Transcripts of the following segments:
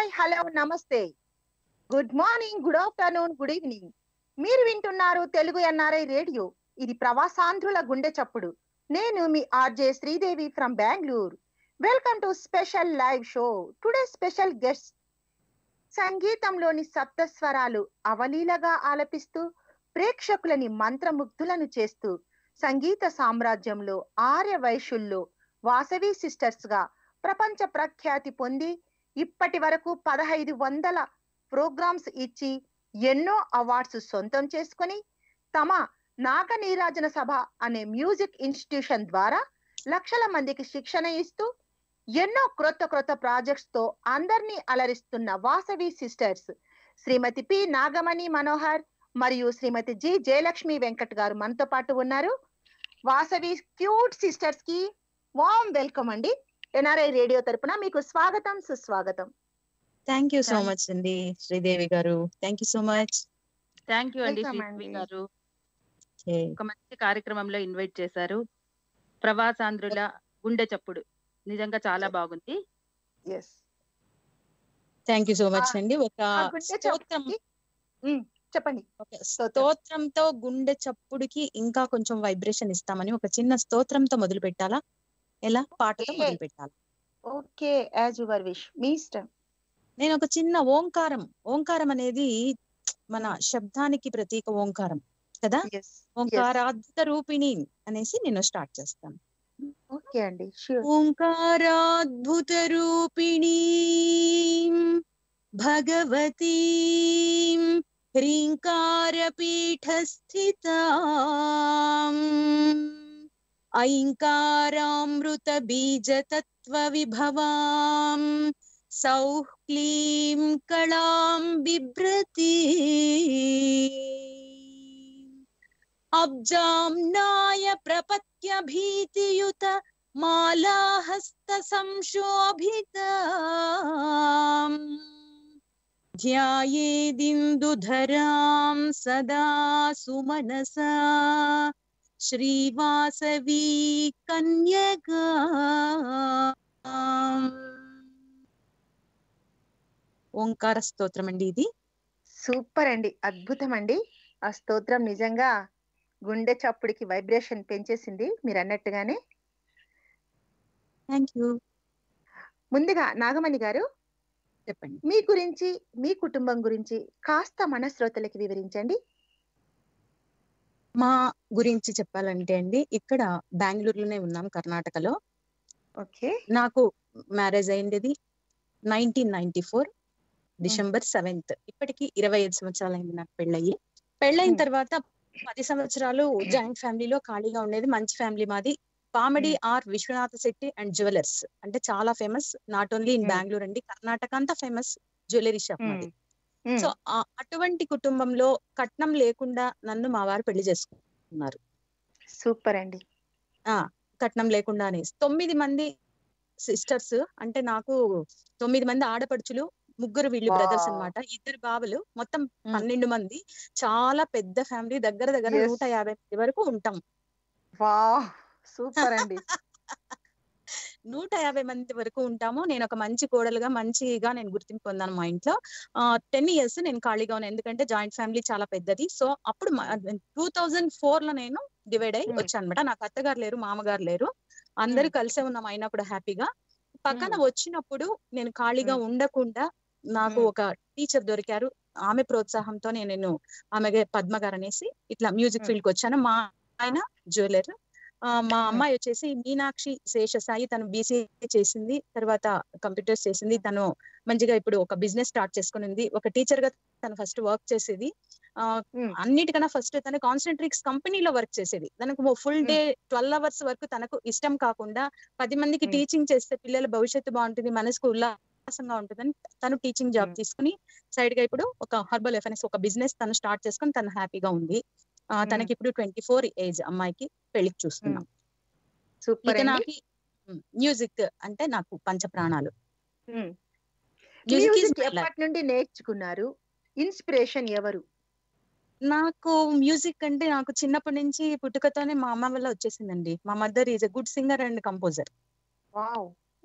Hi hello నమస్తే good morning good afternoon good evening మీరు వింటున్నారు తెలుగు ఎన్ఆర్ఐ రేడియో ఇది ప్రవాసాంధ్రుల గుండె చప్పుడు నేను మీ RJ Sridevi from Bengaluru welcome to special live show today special guest సంగీతంలోని సప్త స్వరాలు అవలీలగా ఆలపిస్తూ ప్రేక్షకులని మంత్రముగ్ధులను చేస్తూ సంగీత సామ్రాజ్యంలో ఆర్య వైశ్యుల్లో వాసవి సిస్టర్స్ గా ప్రపంచ ప్రఖ్యాతి పొంది ఇప్పటి వరకు పదహైదు వందల ప్రోగ్రామ్స్ ఇచ్చి ఎన్నో అవార్డ్స్ సొంతం చేసుకొని తమ నాగ నీరాజన సభ అనే మ్యూజిక్ ఇన్స్టిట్యూషన్ ద్వారా లక్షల మందికి శిక్షణ ఇస్తూ ఎన్నో క్రొత్త క్రొత్త ప్రాజెక్ట్స్ తో అందరినీ అలరిస్తున్న వాసవి సిస్టర్స్ శ్రీమతి పి నాగమణి మనోహర్ మరియు శ్రీమతి జి జయలక్ష్మి వెంకట్ గారు మనతో పాటు ఉన్నారు వాసవి క్యూట్ సిస్టర్స్ కి వామ్ వెల్కమ్ అండి ఎన్ఆర్ఐ రేడియో తరపున మీకు స్వాగతం సుస్వాగతం thank you so Thank- much అండి శ్రీదేవి గారు thank you so much thank you అండి Welcome శ్రీదేవి అండి. గారు ఒక మంచి కార్యక్రమంలో ఇన్వైట్ చేశారు ప్రవాసాంధ్రుల గుండె చప్పుడు నిజంగా చాలా బాగుంది yes thank you so much ఆ- అండి ఒక ఆ గుండె స్తోత్రం చప్పుడుకి- ఉమ్, చెప్పండి ఒక స్తోత్రంతో గుండె చప్పుడుకి ఇంకా కొంచెం వైబ్రేషన్ ఇస్తామని ఒక చిన్న స్తోత్రంతో మొదలు పెట్టాలా ఎలా పాటతో Okay. మొదలు పెట్టాలా ఓకే యాజ్ యువర్ విష్ మీ ఇష్టం నేను ఒక చిన్న ఓంకారం ఓంకారం అనేది మన శబ్దానికి ప్రతీక ఓంకారం కదా ఎస్ ఓంకారాద్భుత రూపిణి అనేసి నేను స్టార్ట్ చేస్తాను ఓకే అండి షూర్ ఓంకారాద్భుత రూపిణీ భగవతీ హ్రీంకారపీఠస్థితా ఐంకారామృత బీజతత్వ విభవాం సౌః క్లీం కళాం బిభ్రతి అబ్జాంనాయ ప్రపత్య భీతియుత మాలాహస్త సంశోభిత ధ్యాయేదిందుధరాం సదా సుమనసా శ్రీవాసవీ కన్యగా ఓంకార స్తోత్రం అండి ఇది సూపర్ అండి అద్భుతం అండి ఆ స్తోత్రం నిజంగా గుండె చప్పుడికి వైబ్రేషన్ పెంచేసింది మీరు అన్నట్టుగానే థ్యాంక్ యూ ముందుగా నాగమణి గారు చెప్పండి మీ గురించి మీ కుటుంబం గురించి కాస్త మన శ్రోతలకి వివరించండి మా గురించి చెప్పాలంటే అండి ఇక్కడ బెంగళూరులోనే ఉన్నాం కర్ణాటకలో ఓకే నాకు మ్యారేజ్ అయింది nineteen ninety four December seventh ఇప్పటికి ఇరవై ఐదు సంవత్సరాలు అయింది నాకు పెళ్ళయి పెళ్ళైన Hmm. తర్వాత పది సంవత్సరాలు జాయింట్ ఫ్యామిలీలో ఖాళీగా ఉండేది మంచి ఫ్యామిలీ మాది Pamidi R Vishwanatha Setty and jewellers అంటే చాలా famous not only in Hmm. Bengaluru అండి కర్ణాటక అంతా ఫేమస్ జ్యువెలరీ షాప్ మాది ఉమ్, సో ఆ- అటువంటి కుటుంబంలో కట్నం లేకుండా నన్ను మా వారు పెళ్లి చేసుకున్నారు సూపర్ అండి కట్నం లేకుండానే తొమ్మిది మంది సిస్టర్స్ అంటే నాకు తొమ్మిది మంది ఆడపడుచులు ముగ్గురు వీళ్ళు బ్రదర్స్ Wow. అన్నమాట ఇద్దరు బావలు మొత్తం Hmm. పన్నెండు మంది చాలా పెద్ద ఫ్యామిలీ దగ్గర దగ్గర Yes. నూట యాభై మంది వరకు ఉంటాం వా సూపర్ అండి నూట యాభై మంది వరకు ఉంటాము నేను ఒక మంచి కోడలుగా మంచిగా నేను గుర్తింపు పొందాను మా ఇంట్లో టెన్ ఇయర్స్ నేను ఖాళీగా ఉన్నాను ఎందుకంటే జాయింట్ ఫ్యామిలీ చాలా పెద్దది సో అప్పుడు టూ థౌజండ్ ఫోర్ లో నేను డివైడ్ అయ్యి Hmm. వచ్చాను అనమాట నాకు అత్తగారు లేరు మామగారు లేరు అందరూ కలిసే ఉన్నాం అయినప్పుడు హ్యాపీగా పక్కన Hmm. వచ్చినప్పుడు నేను ఖాళీగా ఉండకుండా నాకు Hmm. ఒక టీచర్ దొరికారు ఆమె ప్రోత్సాహంతో నేను ఆమె పద్మ గారు అనేసి ఇట్లా మ్యూజిక్ Hmm. ఫీల్డ్ కి వచ్చాను మా ఆయన జ్యువెలర్ ఆ, మా Hmm. అమ్మాయి వచ్చేసి మీనాక్షి శేషసాయి తను బీసీఏ చేసింది తర్వాత కంప్యూటర్స్ చేసింది తను మంచిగా ఇప్పుడు ఒక బిజినెస్ స్టార్ట్ చేసుకుని ఉంది ఒక టీచర్ గా తను ఫస్ట్ వర్క్ చేసేది ఆ, Hmm. అన్నిటికన్నా ఫస్ట్ తను కాన్సన్ట్రిక్స్ కంపెనీలో వర్క్ చేసేది తనకు full Hmm. Day twelve hours వరకు తనకు ఇష్టం కాకుండా పది మందికి Hmm. టీచింగ్ చేస్తే పిల్లల భవిష్యత్తు బాగుంటుంది మనసుకు ఉల్లాసంగా ఉంటుందని తను టీచింగ్ జాబ్ Hmm. తీసుకుని సైడ్ గా ఇప్పుడు ఒక హర్బల్ ఎఫ్ఎన్ఎస్ ఒక బిజినెస్ తను స్టార్ట్ చేసుకుని తను హ్యాపీగా ఉంది ఆ, Hmm. తనకి ఇప్పుడు ట్వంటీ ఫోర్ ఏజ్ అమ్మాయికి పెళ్లికి చూస్తున్నాం సూపర్ ఇక అండి నాకు మ్యూజిక్ అంటే నాకు పంచ ప్రాణాలు ఉమ్. మ్యూజిక్ ఈజ్ మ్యూజిక్ ఎప్పటి నుండి నేర్చుకున్నారు ఇన్స్పిరేషన్ ఎవరు నాకు మ్యూజిక్ అంటే నాకు చిన్నప్పటి నుంచి పుట్టుకతోనే మా అమ్మ వల్ల వచ్చేసిందండి మా mother is a good singer and composer wow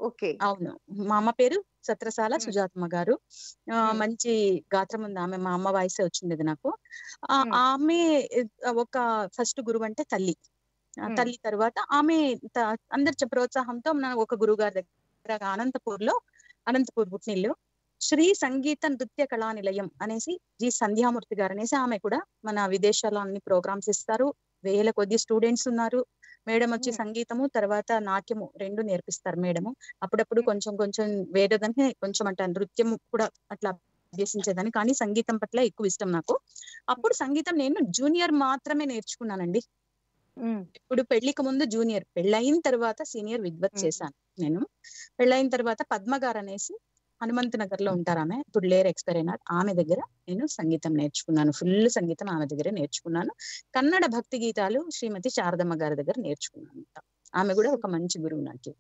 okay అవును మా అమ్మ పేరు సత్రసాల మ్మ్. సుజాతమ్మ గారు ఆ, మ్మ్. మంచి గాత్రం ఉంది ఆమె మా అమ్మ వయసే వచ్చింది అది నాకు ఆ, మ్మ్. ఆమె ఆ, ఒక ఫస్ట్ గురువు అంటే తల్లి ఆ, మ్మ్. తల్లి తర్వాత ఆమె త- అందరి చ- ప్రోత్సాహంతో మన ఒక గురువు గారి దగ్గర అనంతపూర్ లో అనంతపూర్ పుట్టినిల్లు శ్రీ సంగీత నృత్య కళా నిలయం అనేసి జి సంధ్యామూర్తి గారు అనేసి ఆమె కూడా మన విదేశాల్లో అన్ని ప్రోగ్రామ్స్ ఇస్తారు వేల కొద్ది స్టూడెంట్స్ ఉన్నారు మేడం వచ్చి మ్మ్. సంగీతము తర్వాత నాట్యము రెండు నేర్పిస్తారు మేడము అప్పుడప్పుడు మ్మ్. కొంచెం కొంచెం వేరేదాన్ని కొంచెం అంటే నృత్యం కూడా అట్లా అభ్యసించేదాన్ని కానీ సంగీతం పట్ల ఎక్కువ ఇష్టం నాకు అప్పుడు సంగీతం నేను జూనియర్ మాత్రమే నేర్చుకున్నానండి మ్మ్. ఇప్పుడు పెళ్లికి ముందు జూనియర్ పెళ్ళయిన తర్వాత సీనియర్ విద్వత్ మ్మ్. చేశాను నేను పెళ్ళయిన తర్వాత పద్మ గారు అనేసి హనుమంత్ నగర్ లో ఉంటారు ఆమె ఇప్పుడు లేరు ఎక్స్పైర్ అయినారు ఆమె దగ్గర నేను సంగీతం నేర్చుకున్నాను ఫుల్ సంగీతం ఆమె దగ్గర నేర్చుకున్నాను కన్నడ భక్తి గీతాలు శ్రీమతి శారదమ్మ గారి దగ్గర నేర్చుకున్నాను ఆమె కూడా ఒక మంచి గురువు నాకు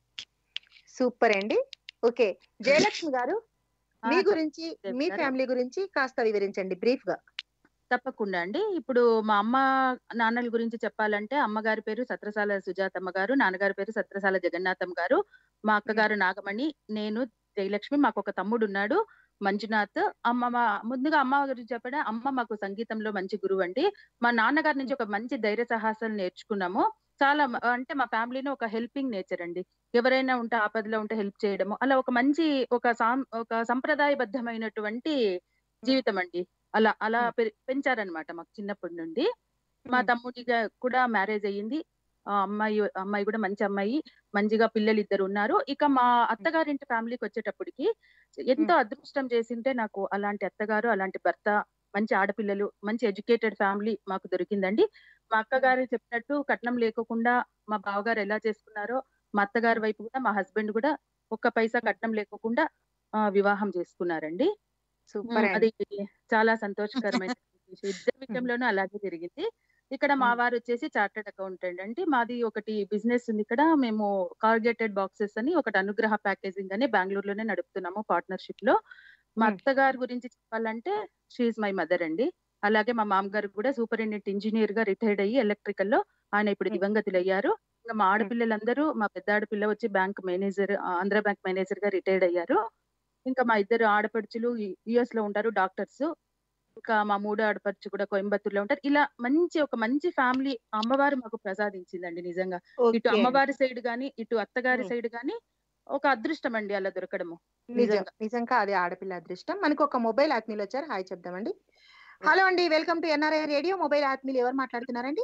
సూపర్ అండి ఓకే జయలక్ష్మి గారు ఆ, మీ తప్ప- గురించి మీ గారు. ఫ్యామిలీ గురించి కాస్త వివరించండి బ్రీఫ్ గా తప్పకుండా అండి ఇప్పుడు మా అమ్మ నాన్నల గురించి చెప్పాలంటే అమ్మగారి పేరు సత్రసాల సుజాతమ్మ గారు నాన్నగారి పేరు సత్రసాల జగన్నాథం గారు మా అక్కగారు నాగమణి నేను జయలక్ష్మి మాకు ఒక తమ్ముడు ఉన్నాడు మంజునాథ్ అమ్మ మా ముందుగా అమ్మ గురించి చెప్పడా అమ్మ మాకు సంగీతంలో మంచి గురువు అండి మా నాన్నగారి నుంచి ఒక మంచి ధైర్య సాహసాలు నేర్చుకున్నాము చాలా మ- అంటే మా ఫ్యామిలీలో ఒక హెల్పింగ్ నేచర్ అండి ఎవరైనా ఉంటే ఆపదలో ఉంటే హెల్ప్ చేయడము అలా ఒక మంచి ఒక సాం ఒక సంప్రదాయబద్ధమైనటువంటి జీవితం అండి అలా అలా మ్మ్. పె- పెంచారనమాట మాకు చిన్నప్పటి నుండి మా మ్మ్. తమ్ముడిగా కూడా మ్యారేజ్ అయ్యింది ఆ అమ్మాయి అమ్మాయి కూడా మంచి అమ్మాయి మంచిగా పిల్లలు ఇద్దరు ఉన్నారు ఇక మా అత్తగారింటి ఫ్యామిలీకి వచ్చేటప్పటికి ఎంతో అదృష్టం చేసింటే నాకు అలాంటి అత్తగారు అలాంటి భర్త మంచి ఆడపిల్లలు మంచి ఎడ్యుకేటెడ్ ఫ్యామిలీ మాకు దొరికిందండి మా అక్కగారు చెప్పినట్టు కట్నం లేకోకుండా మా బావగారు ఎలా చేసుకున్నారో మా అత్తగారి వైపు కూడా మా హస్బెండ్ కూడా ఒక్క పైసా కట్నం లేకోకుండా ఆ, వివాహం చేసుకున్నారండి సూపర్ ఉమ్, అండి అది చాలా సంతోషకరమైన విషయం ఇద్దరి విషయంలోనూ అలాగే జరిగింది ఇక్కడ మా మ్మ్. వారు వచ్చేసి చార్టెడ్ అకౌంటెంట్ అండి మాది ఒకటి బిజినెస్ ఉంది ఇక్కడ మేము కార్గేటెడ్ బాక్సెస్ అని ఒకటి అనుగ్రహ ప్యాకేజింగ్ అని బెంగళూరులోనే నడుపుతున్నాము పార్ట్నర్షిప్ లో మా మ్మ్. అత్తగారి గురించి చెప్పాలంటే షీఈ్ మై మదర్ అండి అలాగే మా మామగారు కూడా సూపరింటెండెంట్ ఇంజనీర్ గా రిటైర్డ్ అయ్యి ఎలక్ట్రికల్ లో ఆయన ఇప్పుడు మ్మ్. దివంగతులు అయ్యారు ఇంకా మా ఆడపిల్లలందరూ మా పెద్ద ఆడపిల్ల వచ్చి bank manager Andhra bank manager గా రిటైర్డ్ అయ్యారు ఇంకా మా ఇద్దరు ఆడపడుచులు యుఎస్ లో ఉంటారు డాక్టర్స్ ఇంకా మా మూడో ఆడపడుచు కూడా కోయంబత్తూర్ లో ఉంటారు ఇలా మంచి ఒక మంచి ఫ్యామిలీ అమ్మవారు మాకు ప్రసాదించిందండి నిజంగా ఇటు ఓకే అండి. అమ్మవారి సైడ్ గాని ఇటు అత్తగారి మ్మ్. సైడ్ గాని ఒక అదృష్టం అండి అలా దొరకడము నిజం నిజంగా. నిజంగా అది ఆడపిల్ల అదృష్టం మనకు ఒక మొబైల్ ఆత్మీయులు వచ్చారు హాయ్ చెప్దామండి హలో అండి welcome to NRI radio mobile ఆత్మీయులు ఎవరు మాట్లాడుతున్నారండి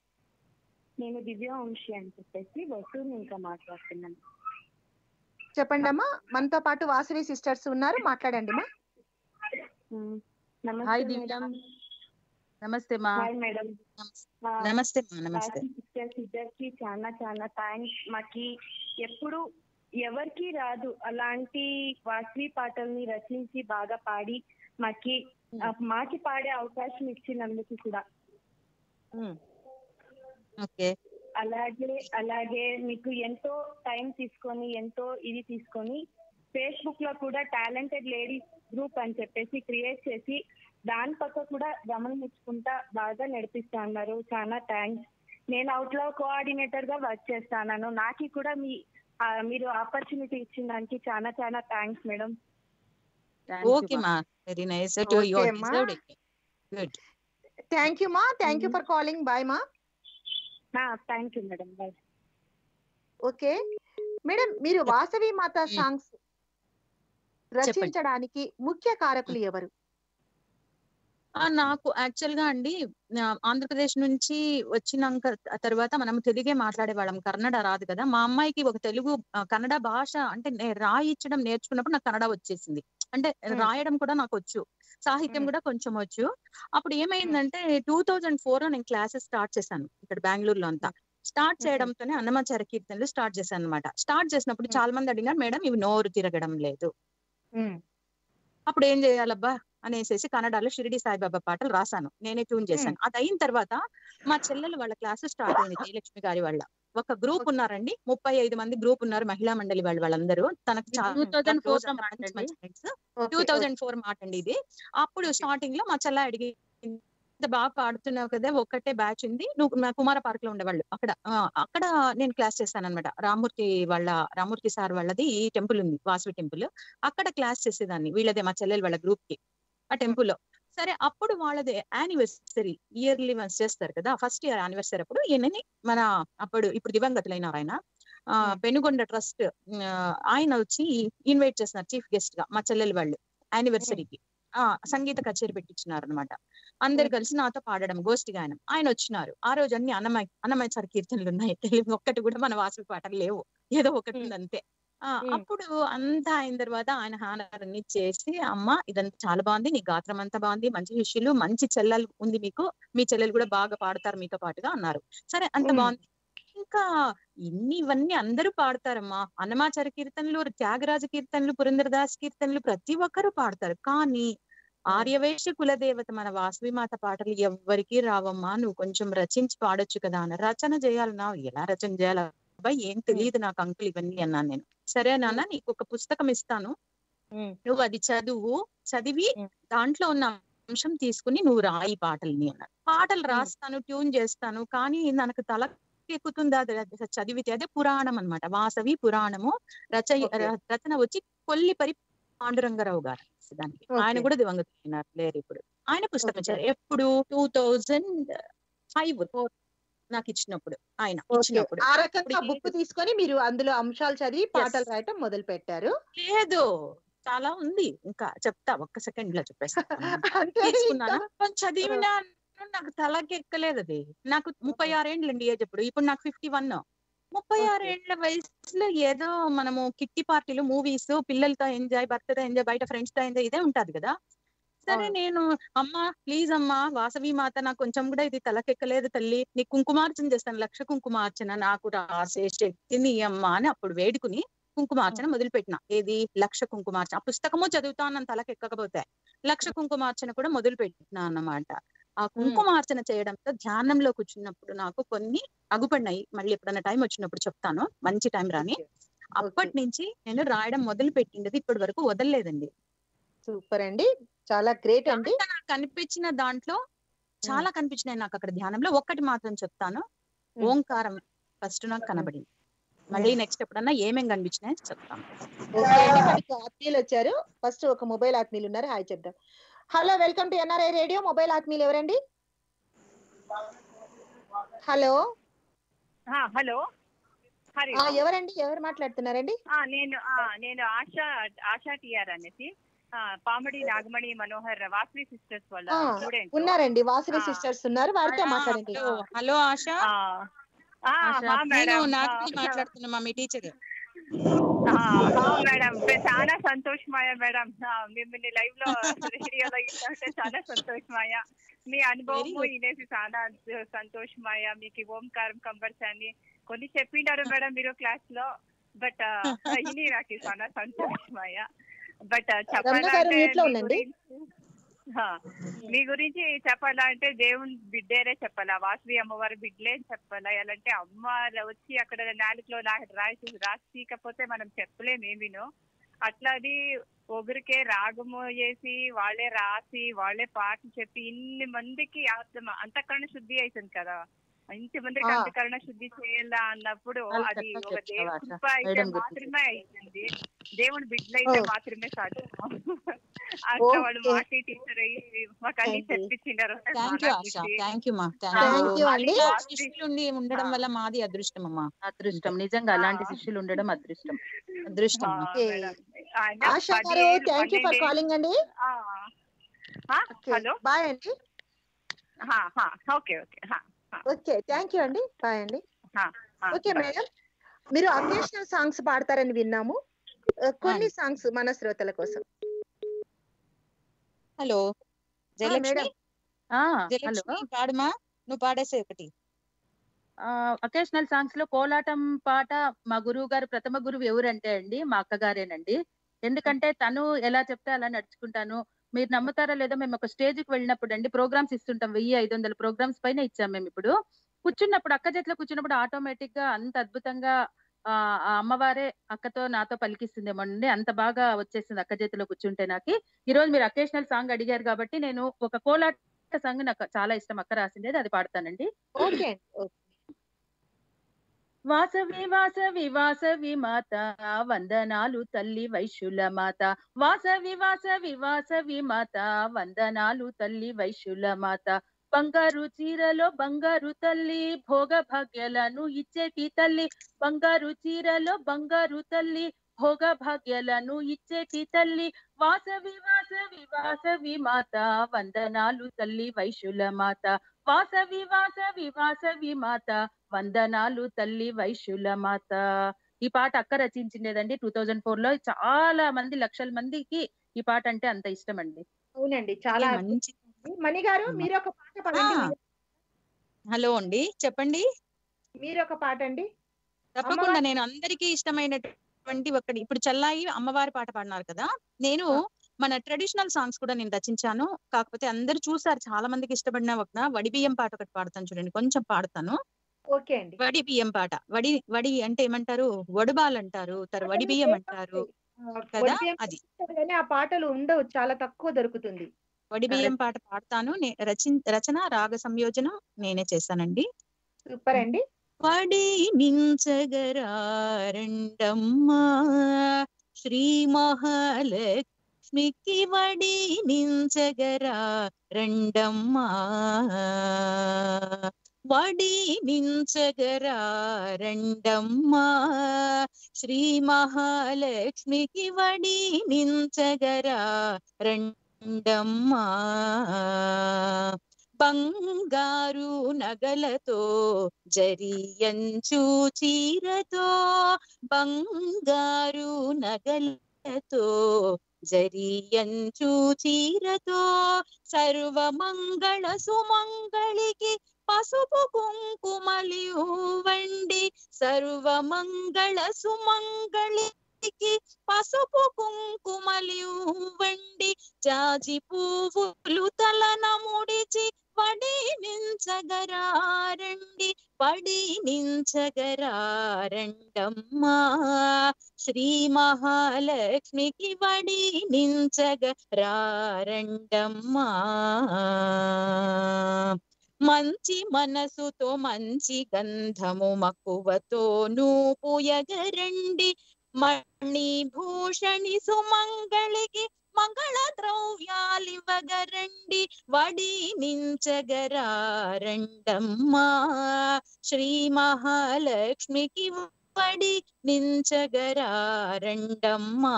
నేను దివ్య వంశీ అని చెప్పేసి వసూలు ఇంకా మాట్లాడుతున్నాను చెప్పండి అమ్మా మనతో పాటు వాసవి సిస్టర్స్ ఉన్నారు మాట్లాడండి మా ఉమ్, హాయ్ నమస్తే దివ్య మేడం నమస్తే మా హాయ్ మేడం ఆ, నమస్తే మా నమస్తే రాశి సిస్టర్స్ ఇద్దరికి చాలా చాలా థ్యాంక్స్ మాకి ఎప్పుడు ఎవరికి రాదు అలాంటి వాసవి పాటల్ని రచించి బాగా పాడి మాకి ఆ, మాకి పాడే అవకాశం ఇచ్చినందుకు కూడా ఓకే అలాగే అలాగే మీకు ఎంతో టైం తీసుకొని ఎంతో ఇది తీసుకొని ఫేస్బుక్ లో కూడా టాలెంటెడ్ లేడీస్ గ్రూప్ అని చెప్పేసి క్రియేట్ చేసి దాని పక్క కూడా గమనించుకుంటా బాగా నడిపిస్తా ఉన్నారు చాలా థ్యాంక్స్ నేను అవుట్లో కోఆర్డినేటర్ గా వర్క్ చేస్తాను నాకు కూడా మీ ఆ, మీరు ఆపర్చునిటీ ఇచ్చిన దానికి చాలా చాలా thanks madam Thank you, okay మా. మా very nice Okay, you are మా. డిజర్వ్డ్ గుడ్ థ్యాంక్ యూ మా thank you Mhm. For calling bye మా thank you madam bye okay madam మీరు వాసవి మాత మ్మ్. సాంగ్స్ రచించడానికి ముఖ్య కారకులు ఎవరు ఆ నాకు యాక్చువల్ గా అండి ఆ, ఆంధ్రప్రదేశ్ నుంచి వచ్చినాక ఆ తర్వాత మనం తెలుగే మాట్లాడేవాళ్ళం కన్నడ రాదు కదా మా అమ్మాయికి ఒక తెలుగు ఆ, కన్నడ భాష అంటే నే- రాయించడం నేర్చుకున్నప్పుడు నాకు కన్నడ వచ్చేసింది అంటే Hmm. రాయడం కూడా నాకు వచ్చు సాహిత్యం Hmm. కూడా కొంచెం వచ్చు అప్పుడు ఏమైందంటే టూ థౌజండ్ ఫోర్ లో నేను క్లాసెస్ స్టార్ట్ చేశాను ఇక్కడ బెంగళూరులో అంతా స్టార్ట్ Mhm. చేయడంతోనే అన్నమాచార కీర్తనలు స్టార్ట్ చేశాను అనమాట స్టార్ట్ చేసినప్పుడు Hmm. చాలా మంది అడిగినారు మేడం ఇవి నోరు తిరగడం లేదు మ్మ్. అప్పుడు ఏం చేయాలబ్బా అనేసి కన్నడలో షిరిడి సాయిబాబా పాటలు రాశాను నేనే ట్యూన్ చేశాను అది అయిన తర్వాత మా చెల్లెలు వాళ్ళ క్లాసు స్టార్ట్ అయింది జయలక్ష్మి గారి వాళ్ళ ఒక గ్రూప్ Okay. ఉన్నారండి ముప్పై ఐదు మంది గ్రూప్ ఉన్నారు మహిళా మండలి వాళ్ళు వాళ్ళందరూ తనకు ఇది చాలా 2004 close లో మంచి మాట్లాడండి. మంచి friends. Okay, two thousand four మాట అండి ఇది అప్పుడు Okay. స్టార్టింగ్ లో మా చెల్ల అడిగి ఇంత బాగా పాడుతున్నావు కదా ఒక్కటే బ్యాచ్ ఉంది నువ్వు నా కుమార పార్క్ లో ఉండేవాళ్ళు అక్కడ ఆ, అక్కడ నేను క్లాస్ చేస్తాను అనమాట రామూర్తి వాళ్ళ రామూర్తి సార్ వాళ్ళది ఈ టెంపుల్ ఉంది వాసవి టెంపుల్ అక్కడ క్లాస్ చేసేదాన్ని వీళ్ళదే మా చెల్లెలు వాళ్ళ గ్రూప్ కి ఆ టెంపుల్ లో సరే అప్పుడు వాళ్ళది యానివర్సరీ ఇయర్లీ వన్స్ చేస్తారు కదా ఫస్ట్ ఇయర్ యానివర్సరీ అప్పుడు ఈయనని మన అప్పుడు ఇప్పుడు దివంగతులైన ఆయన ఆ, Hmm. పెనుగొండ ట్రస్ట్ ఆయన వచ్చి ఇన్వైట్ చేస్తున్నారు చీఫ్ గెస్ట్ గా మా చెల్లెలు వాళ్ళు యానివర్సరీకి ఆ సంగీత కచేరీ పెట్టించినారు అనమాట అందరు కలిసి నాతో పాడడం గోష్ఠి గాయనం ఆయన వచ్చినారు ఆ రోజు అన్ని అన్నమయ అన్నమయ సార్ కీర్తనలు ఉన్నాయి తెలుగు ఒక్కటి కూడా మన వాసవి పాటలు లేవు ఏదో ఒకటి ఉంది అంతే ఆ Hmm. అప్పుడు అంతా అయిన తర్వాత ఆయన హానరన్ని చేసి అమ్మ ఇదంతా చాలా బాగుంది నీ గాత్రం అంతా బాగుంది మంచి శిష్యులు మంచి చెల్లెలు ఉంది మీకు మీ చెల్లెలు కూడా బాగా పాడతారు మీతో పాటుగా అన్నారు సరే అంత Hmm. బాగుంది ఇంకా ఇన్ని ఇవన్నీ అందరూ పాడతారమ్మా అన్నమాచార కీర్తనలు త్యాగరాజ కీర్తనలు పురంధరదాస్ కీర్తనలు ప్రతి ఒక్కరూ పాడతారు కానీ ఆర్యవైశ్య కులదేవత మన వాసవి మాత పాటలు ఎవ్వరికీ రావమ్మా నువ్వు కొంచెం రచించి పాడొచ్చు కదా అన్న రచన చేయాలన్నా ఎలా రచన చేయాలి అబ్బాయి ఏం తెలియదు నాకు అంకుల్ ఇవన్నీ అన్నాను నేను సరే నాన్న నీకు ఒక పుస్తకం ఇస్తాను ఉమ్, నువ్వు అది చదువు చదివి ఉమ్. దాంట్లో ఉన్న అంశం తీసుకుని నువ్వు రాయి పాటల్ని అన్నాడు పాటలు ఉమ్. రాస్తాను ట్యూన్ చేస్తాను కానీ నాకు తల ఎక్కుతుందా అది అది చదివితే అదే పురాణం అన్నమాట వాసవి పురాణము రచ Okay. ర- రచన వచ్చి కొల్లిపరి పాండురంగరావు గారు దానికి ఆయన Okay. కూడా దివంగతున్నారు లేరు ఇప్పుడు ఆయన పుస్తకం Okay. ఇచ్చారు ఎప్పుడు టూ థౌజండ్ ఫైవ్ నాకు ఇచ్చినప్పుడు ఆయన ఓకే ఇచ్చినప్పుడు ఆ రకంగా ఇప్పుడు బుక్ తీసుకొని మీరు అందులో అంశాలు చదివి పాటలు రాయటం మొదలు పెట్టారు లేదు చాలా ఉంది ఇంకా చెప్తా ఒక్క సెకండ్ లో చెప్పేస్తాను అంటే తీసుకున్నాను ఇంకా- కొంచెం చదివినా నాకు తలకి ఎక్కలేదు అది నాకు ముప్పై ఆరేండ్లు అండి ఏజ్ ఇప్పుడు ఇప్పుడు నాకు ఫిఫ్టీ వన్ ముప్పై Okay. ఆరేండ్ల వయసులో ఏదో మనము కిట్టి పార్టీలు మూవీస్ పిల్లలతో ఎంజాయ్ భర్తతో ఎంజాయ్ బయట ఫ్రెండ్స్ తో ఎంజాయ్ ఇదే ఉంటది కదా సరే అవును. నేను అమ్మా ప్లీజ్ అమ్మా వాసవి మాత నాకు కొంచెం కూడా ఇది తలకెక్కలేదు తల్లి నీ కుంకుమార్చన చేస్తాను లక్ష కుంకుమార్చన నాకు రాసే శక్తిని అమ్మా అని అప్పుడు వేడుకుని కుంకుమార్చన మొదలు పెట్టిన ఏది లక్ష కుంకుమార్చన ఆ పుస్తకము చదువుతా నన్ను తలకెక్కకపోతే లక్ష కుంకుమార్చన కూడా మొదలు పెట్టిన అన్నమాట ఆ కుంకుమార్చన చేయడంతో ధ్యానంలో కూర్చున్నప్పుడు నాకు కొన్ని అగుపడినాయి మళ్ళీ ఎప్పుడైనా టైం వచ్చినప్పుడు చెప్తాను మంచి టైం రాని అప్పటి నుంచి నేను రాయడం మొదలు పెట్టిండేది ఇప్పటి వరకు వదలలేదండి సూపర్ అండి చాలా గ్రేట్ అండి దాంట్లో నాకు కనిపించిన దాంట్లో చాలా కనిపించినాయి నాకు అక్కడ ధ్యానంలో ఒక్కటి మాత్రం చెప్తాను Hmm. ఓంకారం ఫస్ట్ నాకు కనబడింది మళ్ళీ నెక్స్ట్ ఎప్పుడన్నా ఏమేం కనిపించినాయో చెప్తాను ఓకే అండి మనకి ఆత్మీయులు వచ్చారు ఫస్ట్ ఒక మొబైల్ ఆత్మీయులు ఉన్నారు హాయ్ చెప్దాం hello welcome to NRI radio mobile ఆత్మీయులు ఎవరండి హలో ఆ, హలో హరి ఆ, ఎవరండి ఎవరు మాట్లాడుతున్నారండి ఆ, నేను ఆ, నేను ఆశా ఆశా టిఆర్ అనేసి ఆ, పామడి నాగమణి మనోహర్ వాసవి సిస్టర్స్ వాళ్ళ ఆ, స్టూడెంట్ ఉన్నారండి వాసవి ఆ. సిస్టర్స్ ఉన్నారు వారితో మాట్లాడండి హలో హలో ఆశ ఆశ, నేను నాగమణి మాట్లాడుతున్నా మీ టీచర్ మేడం చాలా సంతోషమాయ మేడం ఆ, మిమ్మల్ని లైవ్ లో రేడియోలో ఇస్తుంటే చాలా సంతోషమాయ మీ అనుభవము good. వినేసి చాలా సంతోషమాయ మీకు ఈ ఓంకారం కంపల్సరీ కొన్ని చెప్పిండారు మేడం మీరు క్లాస్ లో బట్ ఇది నాకు చాలా సంతోషమాయ బట్ రమణ గారు mute లో ఉండండి. మీ గురించి చెప్పాలంటే దేవుని బిడ్డేనే చెప్పాలా వాసవి అమ్మవారి బిడ్డలే చెప్పాలా ఎలాంటే అమ్మ వచ్చి అక్కడ నాలుగులో రాసి రాసికపోతే మనం చెప్పలేము ఏమీను అట్లా అది ఒకరికే రాగము వేసి వాళ్ళే రాసి వాళ్ళే పాటలు చెప్పి ఇన్ని మందికి ఆత్మ అంతఃకరణ శుద్ధి అవుతుంది కదా ఇంత మందికి ఆ. అంతఃకరణ శుద్ధి చేయాలా అన్నప్పుడు చాలా అది చక్కగా ఒక చెప్పావు దేవుని ఆశ. కృప అయితే మేడం గుర్తు మాత్రమే అవుతుంది దేవుని బిడ్డలైతే ఓ. మాత్రమే సాధ్యం అట్లా వాళ్ళు ఓకే. మాటి టీచర్ అయ్యి మాకు అన్ని Thank you. చెప్పించినారు thank you Asha thank you మా Thank థ్యాంక్ you యూ అండి. శిష్యులు ఉండి ఉండడం వల్ల మాది అదృష్టం అమ్మా అదృష్టం నిజంగా అలాంటి ఆ. శిష్యులు ఉండడం అదృష్టం అదృష్టం ఆ, అమ్మా. Okay. మేడం. ఆయన ఆశా గారు పదిహేను, థ్యాంక్ యూ ఫర్ పన్నెండే- కాలింగ్ అండి ఆ. ఆ, హలో బాయ్ అండి హా, హా, ఓకే ఓకే హా, ఓకే థ్యాంక్ యూ అండి బాయ్ అండి హా, హా, ఓకే బాయ్. మేడం మీరు అకేషనల్ సాంగ్స్ పాడతారని విన్నాము ఆ, కొన్ని సాంగ్స్ మన శ్రోతల కోసం హలో జయలక్ష్మి మేడం. ఆ హలో జయలక్ష్మి పాడమా నువ్వు పాడేసే ఒకటి అకేషనల్ సాంగ్స్ లో కోలాటం పాట మా గురువు గారు ప్రథమ గురువు ఎవరంటే అండి మా అక్కగారేనండి ఎందుకంటే తను ఎలా చెప్తే అలా నడుచుకుంటాను మీరు నమ్ముతారా లేదో మేము ఒక స్టేజ్ కి వెళ్ళినప్పుడు అండి ప్రోగ్రామ్స్ ఇస్తుంటాం వెయ్యి ఐదు వందల ప్రోగ్రామ్స్ పైన ఇచ్చాం మేము ఇప్పుడు కూర్చున్నప్పుడు అక్క చేతిలో కూర్చున్నప్పుడు ఆటోమేటిక్ గా అంత అద్భుతంగా ఆ ఆ అమ్మవారే అక్కతో నాతో పలికిస్తుందేమో అండి అంత బాగా వచ్చేసింది అక్క చేతిలో కూర్చుంటే నాకు ఈ రోజు మీరు అకేషనల్ సాంగ్ అడిగారు కాబట్టి నేను ఒక కోలాట సాంగ్ నాకు చాలా ఇష్టం అక్క రాసిండేది అది పాడతానండి ఓకే అండి ఓకే. వాసవి వాసవి వాసవి మాత వందనాలు తల్లి వైశ్యుల మాత వాసవి వాసవి వాసవి మాత వందనాలు తల్లి వైశ్యుల మాత బంగారు చీరలో బంగారు తల్లి భోగ భాగ్యాలను ఇచ్చేటి తల్లి బంగారు చీరలో బంగారు తల్లి భోగ భాగ్యాలను ఇచ్చేటి తల్లి వాసవి వాసవి వాసవి మాత వందనాలు తల్లి వైశ్యుల మాత వాసవి వాసవి వాసవి మాత వందనాలు తల్లి వైశ్యుల మాత ఈ పాట అక్క రచించిండేదండి టూ థౌజండ్ ఫోర్ లో చాలా మంది లక్షల మందికి ఈ పాట అంటే అంత ఇష్టం అండి అవునండి చాలా మంచి అద్భుతం. మణి గారు అమ్మా. మీరు ఒక పాట పాడండి ఆ. హలో అండి చెప్పండి మీరు ఒక పాట అండి తప్పకుండా అమ్మవారి- నేను అందరికీ ఇష్టమైనటువంటి ఒకటి ఇప్పుడు చల్లాయి అమ్మవారి పాట పాడినారు కదా నేను మన ట్రెడిషనల్ సాంగ్స్ కూడా నేను రచించాను కాకపోతే అందరు చూసారు చాలా మందికి ఇష్టపడిన ఒక వడి బియ్యం పాట ఒకటి పాడతాను చూడండి కొంచెం పాడతాను ఓకే అండి వడి బియ్యం పాట వడి వడి అంటే ఏమంటారు వడుబాల్ అంటారు తర్ వడి బియ్యం అంటారు ఆ, కదా వడిబియ్యం అది చేస్తారు కానీ ఆ పాటలు ఉండవు చాలా తక్కువ దొరుకుతుంది వడి బియ్యం పాట పాడతాను నే- రచి రచన రాగ సంయోజనం నేనే చేశానండి సూపర్ అండి వడి నించగరారండమ్మా శ్రీ మహాలక్ష్మికి వడి నించగరా రెండమ్మా వడి నించగరా రెండమ్మా శ్రీ మహాలక్ష్మికి వడి నించగరా రెండమ్మా బంగారు నగలతో జరియంచు చీరతో బంగారు నగలతో జరియంచు చీరతో సర్వమంగళ సుమంగళికి పసుపు కుంకుమలివ్వండి సర్వమంగళ సుమంగళికి పసుపు కుంకుమలివ్వండి జాజి పువ్వులు తలన ముడిచి వడి నించగరారండి వడి నించగరారండమ్మా శ్రీ మహాలక్ష్మికి వడి నించగరారండమ్మా మంచి మనసుతో మంచి గంధము మక్కువతో నూపుయగరండి మణి భూషణి సుమంగళికి మంగళ ద్రవ్యాలివగరండి వడి నించగరారండమ్మా శ్రీ మహాలక్ష్మికి వడి నించగరారండమ్మా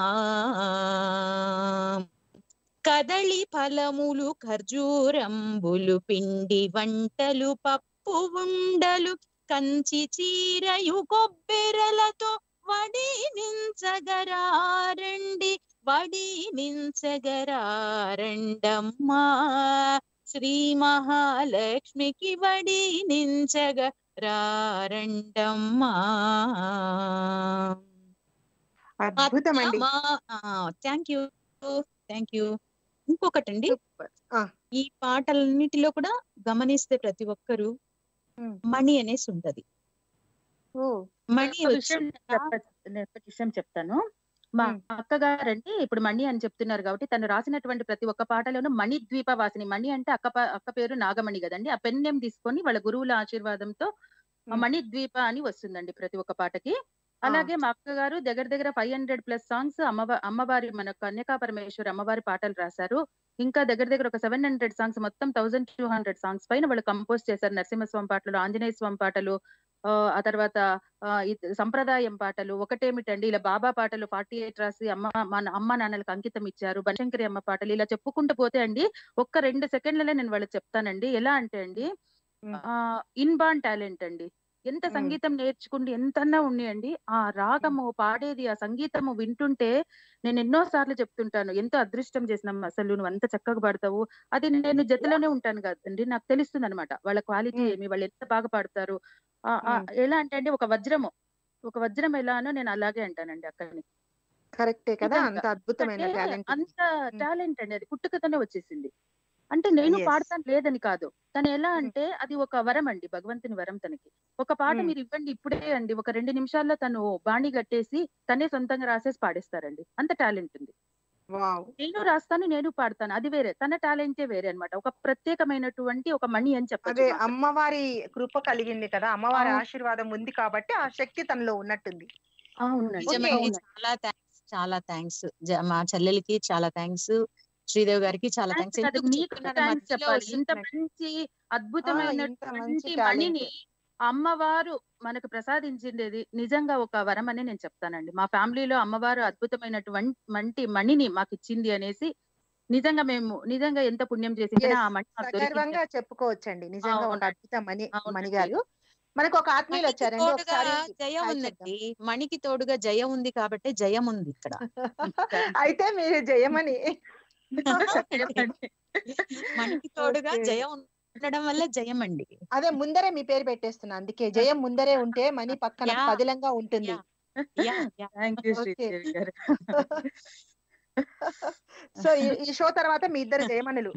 కదళి ఫలములు ఖర్జూరంబులు పిండి వంటలు పప్పు ఉండలు కంచి చీరయు కొబ్బెరలతో వడి నించగరారండి వడి నించగరారండమ్మా శ్రీ మహాలక్ష్మికి వడి నించగరారండమ్మా అద్భుతం అండి థ్యాంక్ యూ థ్యాంక్ యూ ఇంకొకటండి సూపర్ ఆ, ఈ పాటలన్నిటిలో కూడా గమనిస్తే ప్రతి ఒక్కరు ఉమ్. మణి అనేసి ఉంటది ఓ మణి ఒక వచ్చి విషయం చెప్ప- నేను ఒక విషయం చెప్తాను మా ఉమ్. అక్కగారండి ఇప్పుడు మణి అని చెప్తున్నారు కాబట్టి తను రాసినటువంటి ప్రతి ఒక్క పాటలోనూ మణి ద్వీప వాసిని మణి అంటే అక్క ప- అక్క పేరు నాగమణి కదండి ఆ పెన్ నేమ్ తీసుకొని వాళ్ళ గురువుల ఆశీర్వాదంతో ఆ ఉమ్. మణి ద్వీప అని వస్తుందండి ప్రతి ఒక్క పాటకి అలాగే మా అక్కగారు దగ్గర దగ్గర ఫైవ్ హండ్రెడ్ ప్లస్ సాంగ్స్ అమ్మవారి అమ్మవారి మన కన్యకా పరమేశ్వరి అమ్మవారి పాటలు రాశారు ఇంకా దగ్గర దగ్గర ఒక సెవెన్ హండ్రెడ్ సాంగ్స్ మొత్తం థౌసండ్ టూ హండ్రెడ్ సాంగ్స్ పైన వాళ్ళు కంపోజ్ చేశారు నరసింహస్వామి పాటలు ఆంజనేయ స్వామి పాటలు ఆ, ఆ తర్వాత ఆ, ఇది సంప్రదాయం పాటలు ఒకటేమిటండి ఇలా బాబా పాటలు ఫార్టీ ఎయిట్ రాసి అమ్మ మన అమ్మ నాన్నలకు అంకితం ఇచ్చారు బనశంకరి అమ్మ పాటలు ఇలా చెప్పుకుంటూ పోతే అండి ఒక్క రెండు సెకండ్లనే నేను వాళ్ళకి చెప్తానండి ఎలా అంటే అండి ఉమ్. ఆ ఇన్బాన్ టాలెంట్ అండి ఎంత ఉమ్. సంగీతం నేర్చుకుంటే ఎంతన్నా ఉన్నాయండి ఆ రాగము పాడేది ఆ సంగీతము వింటుంటే నేను ఎన్నో సార్లు చెప్తుంటాను ఎంతో అదృష్టం చేసినాం అసలు నువ్వు అంత చక్కగా పాడతావు అది నేను జతలోనే ఉంటాను కదండి నాకు తెలుస్తుంది అనమాట వాళ్ళ క్వాలిటీ ఉమ్. ఏమి వాళ్ళు ఎంత బాగా పాడతారు ఆ, ఆ, ఉమ్. ఎలా అంటే అండి ఒక వజ్రము ఒక వజ్రం ఎలానో నేను అలాగే అంటానండి అక్కడిని కరెక్టే కదా నిజంగా. అంత అద్భుతమైన ఎందుకంటే టాలెంట్ అంత టాలెంట్ అండి అది పుట్టుకతోనే వచ్చేసింది అంటే నేను Yes. పాడతాను లేదని కాదు తను ఎలా Mm. అంటే అది ఒక వరం అండి భగవంతుని వరం తనకి ఒక పాట Mm. మీరు ఇవ్వండి ఇప్పుడే అండి ఒక రెండు నిమిషాల్లో తను బాణి కట్టేసి తనే సొంతంగా రాసేసి పాడేస్తారండి అంత టాలెంట్ ఉంది వావ్ నేను రాస్తాను నేను పాడతాను అది వేరే తన టాలెంటే వేరే అన్నమాట ఒక ప్రత్యేకమైనటువంటి ఒక మణి అని చెప్పచ్చు అదే అమ్మవారి కృప కలిగింది కదా అమ్మవారి అవును. ఆశీర్వాదం ఉంది కాబట్టి ఆ శక్తి తనలో ఉన్నట్టుంది అవునండి నిజమండి అవునండి. చాలా థ్యాంక్స్ చాలా థ్యాంక్స్ మా చెల్లెలకి చాలా థ్యాంక్స్ శ్రీదేవి గారికి చాలా థ్యాంక్స్ కాదు, మీకు థ్యాంక్స్ చెప్పాలి ఇంత మంచి అద్భుతమైనటువంటి talent. మణిని అమ్మవారు మనకు ప్రసాదించిండేది నిజంగా ఒక వరం అని నేను చెప్తానండి మా ఫ్యామిలీలో అమ్మవారు అద్భుతమైనటువంటి మంటి మణిని మాకు ఇచ్చింది అనేసి నిజంగా మేము నిజంగా ఎంత పుణ్యం చేసిందో Yes, ఆ మణి మాకు సగర్వంగా దొరికింది చెప్పుకోవచ్చండి నిజంగా ఒక అవునండి. అద్భుత మణి అవునండి. మణి గారు మనకు ఒక ఆత్మీయులు వచ్చారండి తోడుగా ఒకసారి జయం హాయ్ ఉందండి మణికి తోడుగా జయం ఉంది కాబట్టి జయం ఉంది ఇక్కడ అయితే మీరు జయమని మణికి తోడుగా Okay. జయం ఉండడం వల్ల జయం అండి అదే ముందరే మీ పేరు పెట్టేస్తున్నా అందుకే జయం ముందరే ఉంటే మణి పక్కన Yeah. పదిలంగా ఉంటుంది Yeah. యా, yeah. Thank you Okay. Sridevi గారు సో ఈ- ఈ షో తర్వాత మీ ఇద్దరు జయమణులు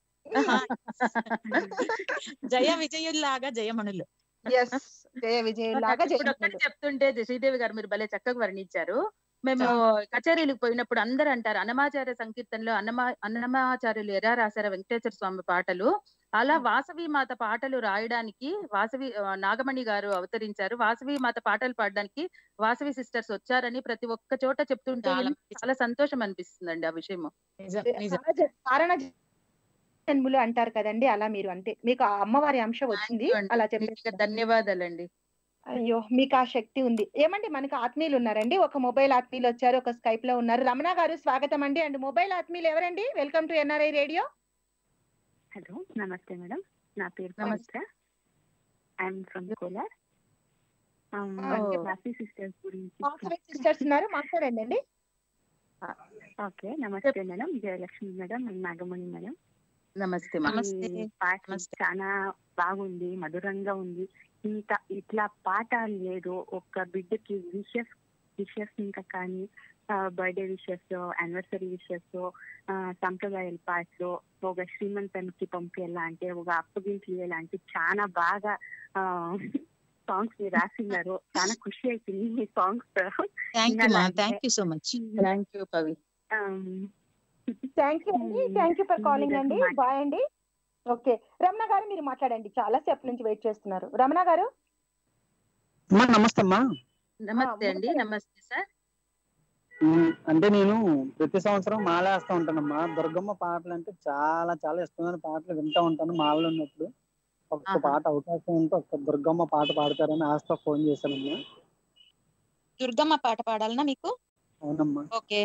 జయ విజయుల్లాగా జయమణులు ఎస్ జయ విజయులాగా ఇప్పుడు ఒక్కటి జయమణులు చెప్తుంటే శ్రీదేవి గారు మీరు భలే చక్కగా వర్ణించారు మేము కచేరీలకు పోయినప్పుడు అందరూ అంటారు అన్నమాచార్య సంకీర్తనలో అన్నమా అన్నమాచార్యులు ఎలా రాశారు వెంకటేశ్వర స్వామి పాటలు అలా వాసవి మాత పాటలు రాయడానికి వాసవి ఆ, నాగమణి గారు అవతరించారు వాసవి మాత పాటలు పాడడానికి వాసవి సిస్టర్స్ వచ్చారని ప్రతి ఒక్క చోట చెప్తుంటే చాలా ఎంత చాలా సంతోషం అనిపిస్తుందండి ఆ విషయం నిజం నిజం కారణ- కారణ జన్ములు అంటారు కదండి అలా మీరు అంతే మీకు ఆ అమ్మవారి అంశం వచ్చింది అండి. అలా నిజంగా చెప్పేసి ధన్యవాదాలండి అయ్యో మీకు ఆ శక్తి ఉంది ఏమండి మనకు ఆత్మీయులు ఉన్నారండి ఒక మొబైల్ ఆత్మీయులు వచ్చారు ఒక స్కైప్ లో ఉన్నారు రమణ గారు స్వాగతం అండి అండ్ మొబైల్ ఆత్మీయులు ఎవరండి welcome to NRI radio hello నమస్తే మేడం నా పేరు నమస్తే. పవిత్ర ఐఎమ్ ఫ్రమ్ కోలార్ ఓ. హ్యాపీ సిస్టర్స్ గురించి సిస్టర్స్ ఉన్నారు మాట్లాడండి అండి ఓకే నమస్తే madam Jayalakshmi madam Nagamani madam నమస్తే మా నమస్తే. ఈ పాట నమస్తే. చాలా బాగుంది మధురంగా ఉంది ఇంకా ఇట్లా పాట లేదు ఒక బిడ్డకి విషెస్ విషెస్ ఇంకా కానీ బర్త్డే విషెస్ యానివర్సరీ విషెస్ సంప్రదాయాల పాటలు ఒక శ్రీమంతానికి పంపేలా అంటే ఒక అప్పగింట్లు అంటే చాలా బాగా సాంగ్స్ మీరు రాసినారు చాలా ఖుషి అవుతుంది మీ సాంగ్స్ థ్యాంక్ యూ మా వినాలంటే- thank you so much thank you Pavi thank you అండి Hmm. Thank you for calling అండి మాట్లాడండి. బాయ్ అండి ఓకే రమణ గారు మీరు మాట్లాడండి చాలా సేపు నుంచి వెయిట్ చేస్తున్నారు రమణ గారు అమ్మా నమస్తే అమ్మా నమస్తే అండి మొదలు. నమస్తే సార్ ఉమ్, అంటే నేను ప్రతి సంవత్సరం మాల వేస్తా ఉంటానమ్మా దుర్గమ్మ పాటలు అంటే చాలా చాలా ఇష్టమైన పాటలు వింటా ఉంటాను మాలలో ఉన్నప్పుడు ఒక్క ఆహా. పాట అవకాశం ఉంటే ఒక్క దుర్గమ్మ పాట పాడతారని ఆస్తా ఫోన్ చేశానమ్మా దుర్గమ్మ పాట పాడాలనా మీకు అవునమ్మా ఓకే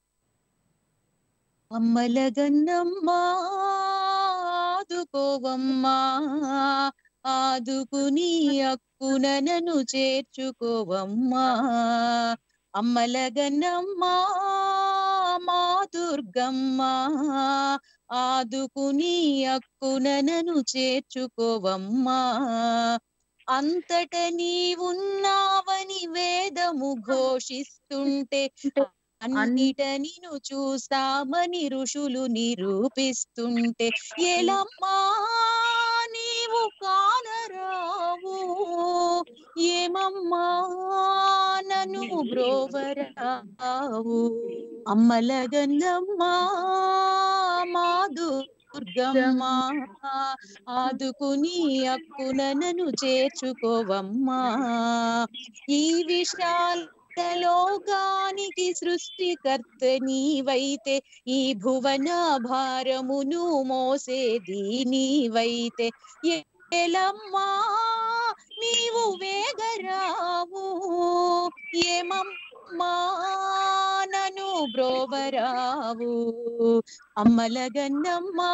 అమ్మలగన్నమ్మా ఆదుకోవమ్మా ఆదుకుని అక్కునను చేర్చుకోవమ్మా అమ్మలగన్నమ్మా మా దుర్గమ్మా ఆదుకుని అక్కునను చేర్చుకోవమ్మా అంతట నీవున్నావని వేదము ఘోషిస్తుంటే అన్నిట నిన్ను చూస్తామని ఋషులు నిరూపిస్తుంటే ఎలమ్మా నీవు కానరావు ఏమమ్మా నన్ను బ్రోవరావు అమ్మలగన్నమ్మా మా దుర్గమ్మ ఆదుకుని అక్కునను చేర్చుకోవమ్మా ఈ విశాల లోకానికి సృష్టికర్త నీవైతే ఈ భువన భారమును మోసేది నీవైతే ఎలమ్మా నీవు వేగరావు ఏమమ్మా నను బ్రోవరావు అమ్మలగన్నమ్మా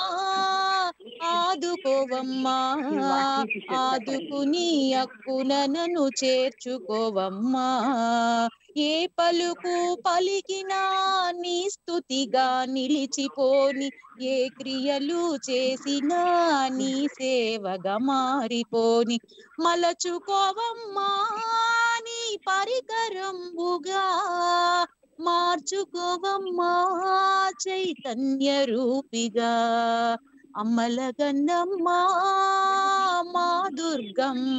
ఆదుకోవమ్మా ఆదుకుని అక్కునను చేర్చుకోవమ్మా ఏ పలుకు పలికినా నీ స్థుతిగా నిలిచిపోని ఏ క్రియలు చేసినా నీ సేవగా మారిపోని మలచుకోవమ్మా నీ పరికరంబుగా మార్చుకోవమ్మా చైతన్య రూపిగా అమ్మలగన్నమ్మా మా దుర్గమ్మ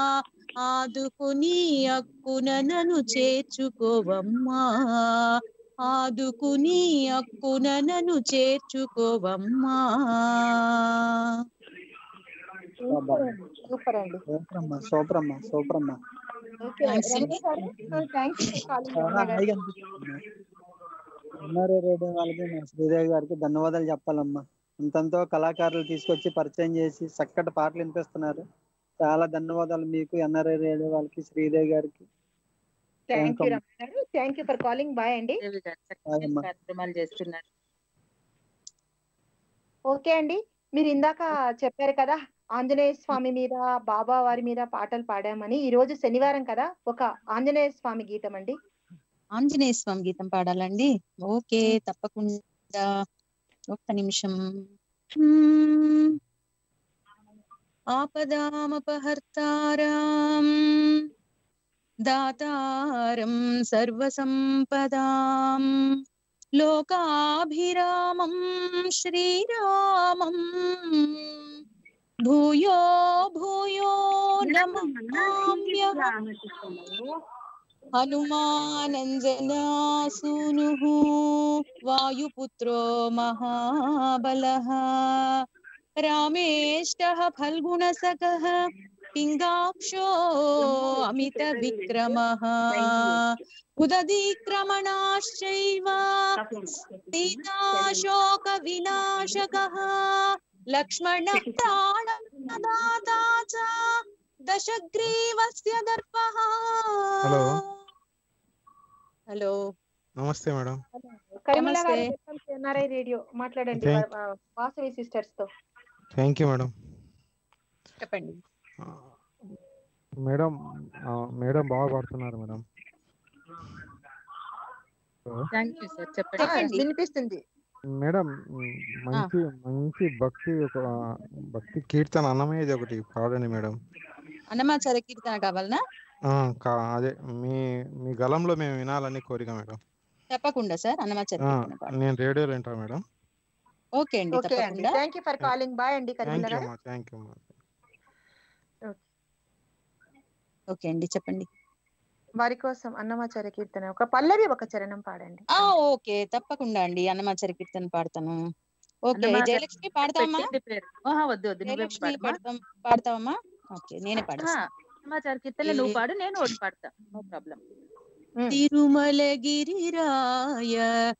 ఆదుకుని అక్కునను చేర్చుకోవమ్మా ఆదుకుని అక్కున నన్ను చేర్చుకోవమ్మా సూపర్ అండి సూపర్ అండి సూపర్ అమ్మా సూపర్ అమ్మా సూపర్ అమ్మా ఓకే Thanks రమణ అండి. గారు థ్యాంక్స్ ఫర్ కాలింగ్ చాలా హాయిగా అనిపిస్తుంది ఎన్ఆర్ఐ రేడియో వాళ్ళకి మా శ్రీదేవి గారికి ధన్యవాదాలు చెప్పాలమ్మా అంతంతో కళాకారులు తీసుకొచ్చి పరిచయం చేసి చక్కటి పాటలు వినిపిస్తున్నారు చాలా ధన్యవాదాలు మీకు ఎన్ఆర్ఐ రేడియో వాళ్ళకి శ్రీదేవి గారికి థ్యాంక్ యూ Welcome. రమణ గారు thank you for calling bye అండి దేవి గారు చక్కటి బాయమ్మా. కార్యక్రమాలు చేస్తున్నారు ఓకే అండి మీరు ఇందాక చెప్పారు కదా ఆంజనేయ స్వామి మీద బాబా వారి మీద పాటలు పాడామని ఈ రోజు శనివారం కదా ఒక ఆంజనేయ స్వామి గీతం అండి ఆంజనేయ స్వామి గీతం పాడాలండి ఓకే తప్పకుండా ఒక్క నిమిషం హ్మ్. ఆపదామపహర్తారాం దాతారం సర్వసంపదాం లోకాభిరామం శ్రీరామం భూయో భూయో నమామ్యహం హనుమానంజనాసూనుః వాయుపుత్రో మహాబలः రామేష్టः ఫల్గుణసఖः పింగాక్షో అమితవిక్రమः ఉదదీక్రమణాశ్చైవ సీతాశోకవినాశకः లక్ష్మణः ప్రాణదాతా చ దశగ్రీవస్య దర్పः హలో. హలో నమస్తే మేడం కరిమల గారు నమస్తే. ఎన్ఆర్ఐ రేడియో మాట్లాడండి Thank- వా- వా- వాసవి సిస్టర్స్ తో థ్యాంక్ యూ మేడం చెప్పండి ఆ, మేడం ఆ, మేడం బాగా పాడుతున్నారు madam hello. Thank you sir చెప్పండి ఆ, చెప్పండి. వినిపిస్తుంది మేడం మ్, మంచి మంచి భక్తి ఒక భక్తి కీర్తన అన్నమయ్యేది ఒకటి పాడండి మేడం అన్నమాచార్య కీర్తన కావాలనా ఆ, కా- అదే మీ మీ గలంలో మేము వినాలని కోరిక మేడం తప్పకుండా సార్ అన్నమాచార్య ఆ, కీర్తన పాడు. నేను రేడియోలో వింటా మేడం ఓకే అండి ఓకే అండి తప్పకుండా thank you for calling bye అండి కరిమల థ్యాంక్ యూ గారు అమ్మా థ్యాంక్ యూ అమ్మా ఓకే అండి చెప్పండి వారి కోసం అన్నమాచార్య కీర్తన ఒక పల్లవి ఒక చరణం పాడండి ఆ ఓకే తప్పకుండా అండి అన్నమాచార్య కీర్తన పాడతాను ఓకే అన్నమాచార్య జయలక్ష్మి పాడతావమ్మా పెట్టింది పేరు ఆహా, వద్దు వద్దు నువ్వే జయలక్ష్మి పాడమ్మా పాడతాం పాడతావమ్మా ఓకే నేనే ఆ, పాడేస్తాను సమాచార కీర్తనలు నువ్వు పాడు నేను ఒకటి పాడతా నో ప్రాబ్లం తిరుమలగిరిరాయ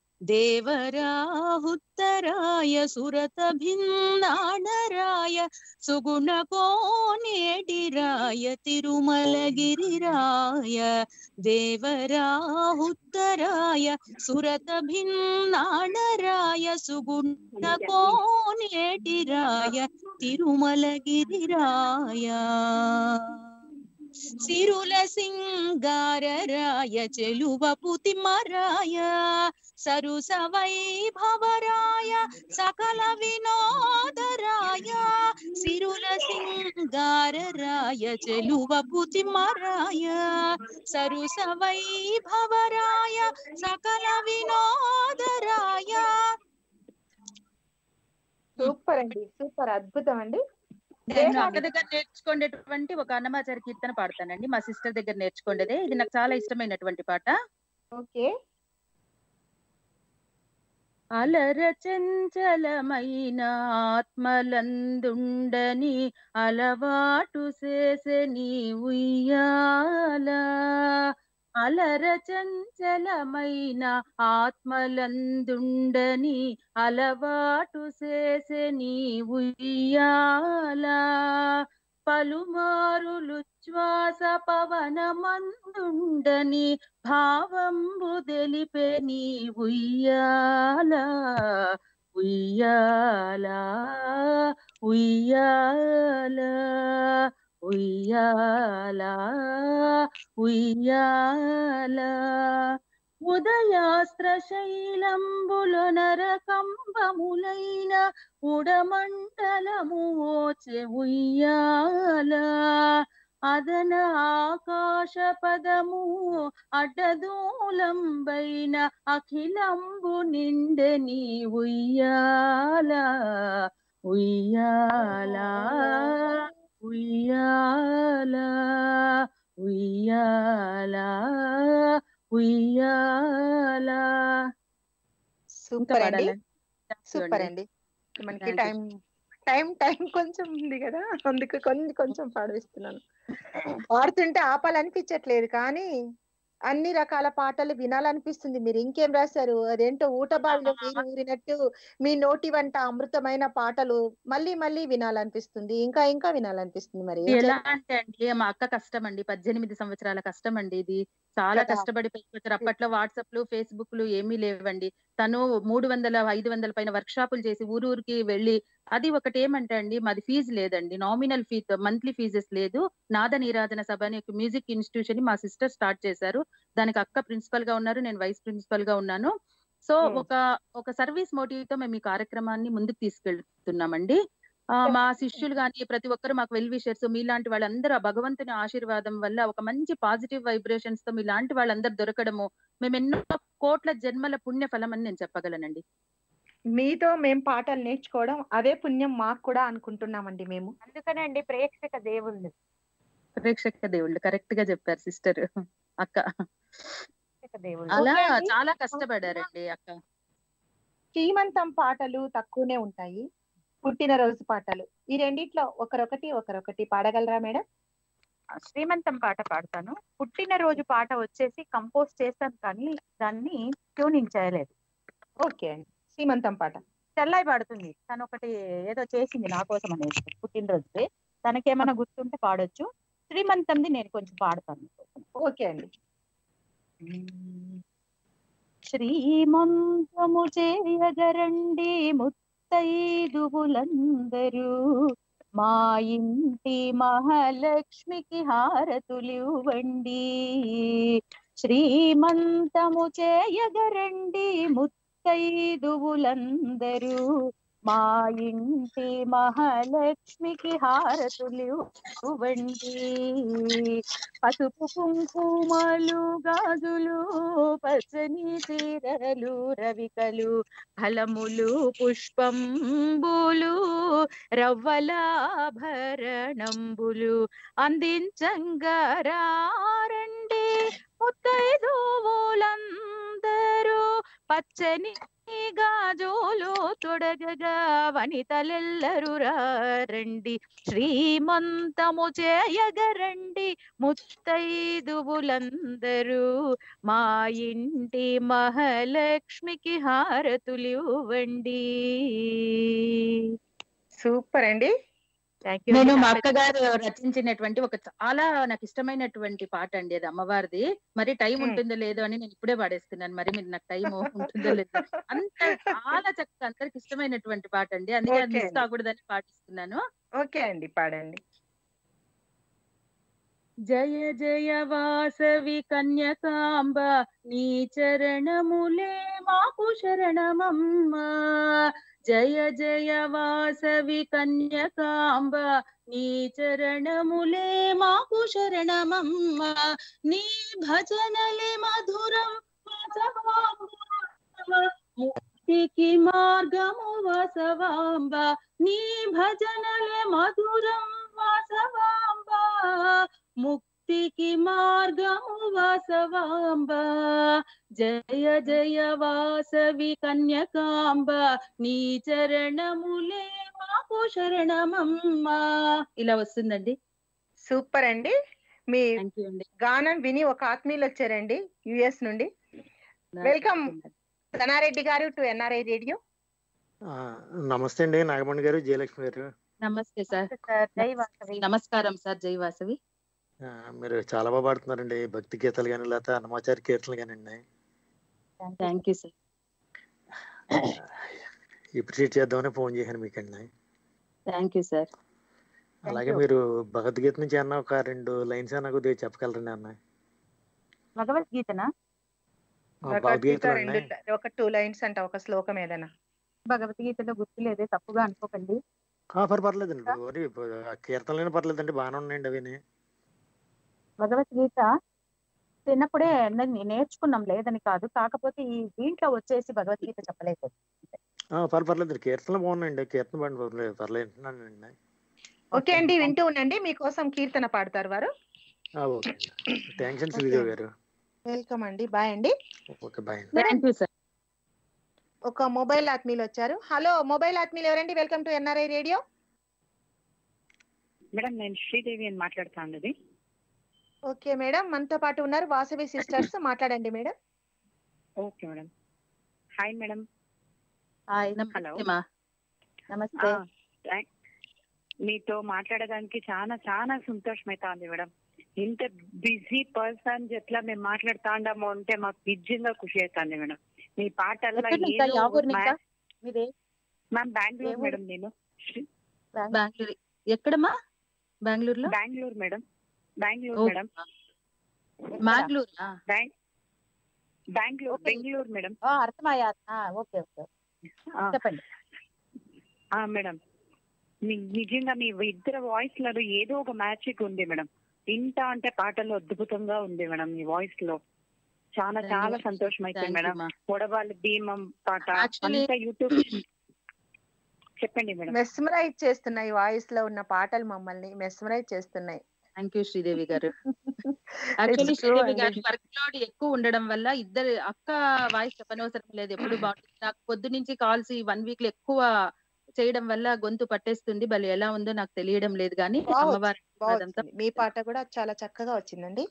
దేవరాహుత్తరాయ సురతభిన్నాణరాయ సుగుణకోనేటిరాయ తిరుమలగిరిరాయ దేవరాహుత్తరాయ సురతభిన్నాణరాయ సుగుణకోనేటిరాయ తిరుమలగిరిరాయ సిరుల సింగారరాయ చెలువ పుతిమరాయ సరుస వైభవరాయ సకల వినోదరాయ సిరుల సింగారరాయ చెలువ పుతిమరాయ సరుస వైభవరాయ సకల వినోదరాయ సూపర్ అండి సూపర్ అద్భుతం అండి నేను అక్క దగ్గర నేర్చుకునేటువంటి ఒక అన్నమాచారి కీర్తన పాడతానండి మా సిస్టర్ దగ్గర నేర్చుకునేదే ఇది నాకు చాలా ఇష్టమైనటువంటి పాట ఓకే అలర చంచలమైన ఆత్మలందుండని అలవాటు చేసే నీ ఉయ్యాల అలర చంచలమైన ఆత్మలందుండని అలవాటు చేసే నీ ఉయ్యాల పలుమారులు శ్వాస పవనమందుండని భావంబు తెలిపే నీ ఉయ్యాల ఉయ్యాల ఉయ్యాల ఉయ్యాల ఉయ్యాల ఉదయాస్త్ర శైలంబులు నరకంబములైన ఉడమండలము ఓచే ఉయ్యాల అదన ఆకాశ పదము అడ్డదూలంబైన అఖిలంబు నిండె నీ ఉయ్యాల ఉయ్యాల ఉయ్యాల ఉయ్యాల ఉయ్యాల ఇంకా సూపర్ అండి పాడాలండి Thank you సూపర్ అండి అండి మనకి Thank you. Time time time కొంచెం ఉంది కదా అందుకు కొన్ని కొంచెం పాడిస్తున్నాను పాడుతుంటే ఆపాలనిపించట్లేదు కానీ అన్ని రకాల పాటలు వినాలనిపిస్తుంది మీరు ఇంకేం రాశారు అదేంటో ఊట బావిలో నీరు ఊరినట్టు మీ నోటి వంట అమృతమైన పాటలు మళ్ళీ మళ్ళీ వినాలనిపిస్తుంది ఇంకా ఇంకా వినాలనిపిస్తుంది మరి ఏం ఎలా చేద్దాం? అంటే అండి మా అక్క కష్టం అండి పద్దెనిమిది సంవత్సరాల కష్టం అండి ఇది చాలా కదా. కష్టపడి పైకొచ్చారు అప్పట్లో వాట్సాప్లు ఫేస్బుక్లు ఏమీ లేవండి తను మూడు వందల ఐదు వందల పైన వర్క్ షాపులు చేసి ఊరు ఊరికి వెళ్ళి అది ఒకటి ఏమంటే అండి మాది ఫీజు లేదండి నామినల్ ఫీ మంత్లీ ఫీజెస్ లేదు నాద నీరాజన సభ అనే ఒక మ్యూజిక్ ఇన్స్టిట్యూషన్ మా సిస్టర్ స్టార్ట్ చేశారు దానికి అక్క ప్రిన్సిపల్ గా ఉన్నారు నేను వైస్ ప్రిన్సిపల్ గా ఉన్నాను సో Hmm. ఒక ఒక సర్వీస్ మోటివ్ తో మేము ఈ కార్యక్రమాన్ని ముందుకు తీసుకెళ్తున్నామండి ఆ, మా శిష్యులు కానీ ప్రతి ఒక్కరు మాకు వెల్ విషర్స్ మీలాంటి వాళ్ళందరూ ఆ భగవంతుని ఆశీర్వాదం వల్ల ఒక మంచి పాజిటివ్ వైబ్రేషన్స్ తో మీలాంటి వాళ్ళందరూ దొరకడము మేము ఎన్నో కోట్ల జన్మల పుణ్య ఫలం అని నేను చెప్పగలనండి మీతో మేము పాటలు నేర్చుకోవడం అదే పుణ్యం మాకు కూడా అనుకుంటున్నామండి మేము అందుకనే అండి ప్రేక్షక దేవుళ్ళు ప్రేక్షక దేవుళ్ళు కరెక్ట్ గా చెప్పారు సిస్టర్ అక్క ప్రేక్షక దేవుళ్ళు అలా ఓకే అండి. చాలా కష్టపడారండి అక్క శ్రీమంతం పాటలు తక్కువనే ఉంటాయి పుట్టినరోజు పాటలు ఈ రెండిట్లో ఒకరొకటి ఒకరొకటి పాడగలరా మేడం శ్రీమంతం పాట పాడతాను పుట్టినరోజు పాట వచ్చేసి కంపోజ్ చేశాను కానీ దాన్ని ట్యూనింగ్ చేయలేదు ఓకే అండి శ్రీమంతం పాట చెల్లాయి పాడుతుంది తను ఒకటి ఏదో చేసింది నా కోసం అనేది పుట్టినరోజు తనకేమైనా గుర్తుంటే పాడొచ్చు శ్రీమంతంది నేను కొంచెం పాడతాను ఓకే అండి శ్రీమంతము చేయగరండి ముత్తైదువులందరూ మా ఇంటి మహాలక్ష్మికి హారతులివ్వండి శ్రీమంతము చేయగరండి ముత్తైదువులందరూ మా ఇంటి మహాలక్ష్మికి హారతులివ్వండి పసుపు కుంకుమలు గాజులు పచ్చని చీరలు రవికలు ఫలములు పుష్పంబులు రవ్వలాభరణంబులు అందించంగారండి ముత్తైదువులందరూ పచ్చని గాజులు తొడగగా వనితలెల్లరు రండి శ్రీమంతము చేయగరండి ముత్తైదువులందరూ మా ఇంటి మహాలక్ష్మికి హారతులివ్వండి సూపర్ అండి థ్యాంక్ యూ నేను మా అక్కగారు రచించినటువంటి ఒక చాలా నాకు ఇష్టమైనటువంటి పాట అండి అది అమ్మవారిది మరి టైం Hmm. ఉంటుందో లేదో అని నేను ఇప్పుడే పాడేస్తున్నాను మరి మీరు నాకు టైం ఉంటుందో లేదో అంత చాలా చక్కగా అందరికి ఇష్టమైనటువంటి పాట అండి అందుకే అది Okay మిస్ అండి. కాకూడదని పాటిస్తున్నాను ఓకే అండి పాడండి జయ జయ వాసవి కన్యకాంబ నీ చరణములే మాకు శరణమమ్మ జయ జయ వాసవి కన్యకాంబ నీ చరణములే మాకు శరణమమ్మ నీ భజనలే మధురం వాసవాంబ. ముక్తికి మార్గము వాసవాంబ నీ భజనలే మధురం వాసవాంబ ముక్తికి మార్గము వాసవాంబ జయ జయ వాసవి కన్యకాంబ నీ చరణములే మాకు శరణమమ్మ ఇలా వస్తుందండి సూపర్ అండి మీ థ్యాంక్ యూ అండి గానం విని ఒక ఆత్మీయులు వచ్చారండి యుఎస్ నుండి వెల్కమ్ ధనారెడ్డి గారు టు ఎన్ఆర్ఐ రేడియో ఆ, నమస్తే అండి నాగమణి గారు జయలక్ష్మి గారు నమస్తే సార్ సార్ జై వాసవి నమస్కారం సార్ జై వాసవి ఆ, మీరు చాలా బాగా పాడుతున్నారండి భక్తి గీతాలు కానీ లేకపోతే అన్నమాచారి కీర్తనలు కానివ్వండి థ్యాంక్ యూ సార్ అప్రిషియేట్ చేద్దామని ఫోన్ చేశాను మీకండి థ్యాంక్ యూ సార్ అలాగే మీరు భగవద్గీత నుంచి అన్న ఒక రెండు లైన్స్ అన్న కొద్దిగా చెప్పగలరండి అన్న భగవద్గీతనా ఆ, భగవద్గీత భగవద్గీతలో రెండు అండి ఒక టూ లైన్స్ అంట ఒక శ్లోకం ఏదైనా భగవద్గీతలో గుర్తులేదే తప్పుగా అనుకోకండి ఆ, పర్ పర్లేదండి ఓరి, ఆ కీర్తనలైనా పర్లేదండి బాగానే ఉన్నాయండి అవిని భగవద్గీత చిన్నప్పుడే నే- నేర్చుకున్నాం లేదని కాదు కాకపోతే ఈ దీంట్లో వచ్చేసి భగవద్గీత చెప్పలేదు ఆ, పర్ పర్లేదండి కీర్తనలు బాగున్నాయండి కీర్తన బాగా పర్లేదు పర్లేదు వింటున్నానండి ఓకే అండి వింటూ ఉండండి మీకోసం కీర్తన పాడతారు వారు ఆ, ఓకే థ్యాంక్స్ అండి శ్రీదేవి గారు వెల్కమ్ అండి బాయ్ అండి okay bye thank you sir ఒక మొబైల్ ఆత్మీయులు వచ్చారు హలో మొబైల్ ఆత్మీయులు ఎవరండి welcome to NRI radio madam నేను శ్రీదేవి అని మాట్లాడుతాను ఓకే మేడం మనతో పాటు ఉన్నారు వాసవి సిస్టర్స్ మాట్లాడండి madam okay madam hi madam hi hello నమస్తే మా నమస్తే మీతో మాట్లాడడానికి చాలా చాలా సంతోషమైతుంది మేడం ఇంత బిజీ పర్సన్ ఎట్లా మేము మాట్లాడుతా ఉండాము అంటే మాకు నిజంగా ఖుషి అవుతుంది మేడం మీ పాటల్లో ఎక్కడి నుంచా ఏదో యా ఊరు నుంచా మ్యా- మీదే మ్యామ్ ఏ బెంగళూరు ఊరు? మేడం నేను శ్రీ- బెంగళూరు ఎక్కడమ్మా బెంగళూరులో బెంగళూరు మేడం బెంగళూరు ఓ, మేడం మ్యాంగ్లూర్ బెంగ్ బెంగళూరు బెంగళూరు మేడం ఆ, అర్థమయ్యా ఆ, ఓకే ఓకే ఆ, చెప్పండి ఆ, మేడం ని- నిజంగా మీ ఇద్దరు వాయిస్ లలో ఏదో ఒక మ్యాజిక్ ఉంది మేడం వింటా అంటే పాటలు అద్భుతంగా ఉంది మేడం మీ వాయిస్ లో చాలా చాలా ధన్యవాదాలు. సంతోషం అయితే Thank you, మేడం మా. పొడవాళ్ళు భీమం పాట Actually- అంతా యూట్యూబ్ చెప్పండి మేడం మెస్మరైజ్ చేస్తున్నాయి వాయిస్ లో ఉన్న పాటలు మమ్మల్ని మెస్మరైజ్ చేస్తున్నాయి థ్యాంక్ యూ శ్రీదేవి గారు యాక్చువల్లీ It's true శ్రీదేవి అండి. గారి వర్క్ లోడ్ ఎక్కువ ఉండడం వల్ల ఇద్దరు అక్క వాయిస్ చెప్పనవసరం లేదు ఎప్పుడు బాగుంటుంది నాకు పొద్దు నుంచి కాల్స్ ఈ వన్ వీక్ లో ఎక్కువ చేయడం వల్ల గొంతు పట్టేస్తుంది భలే ఎలా ఉందో నాకు తెలియడం లేదు కానీ బాగా అమ్మవారి బాగా ఆశీర్వాదంతో వచ్చింది. మీ పాట కూడా చాలా చక్కగా వచ్చిందండి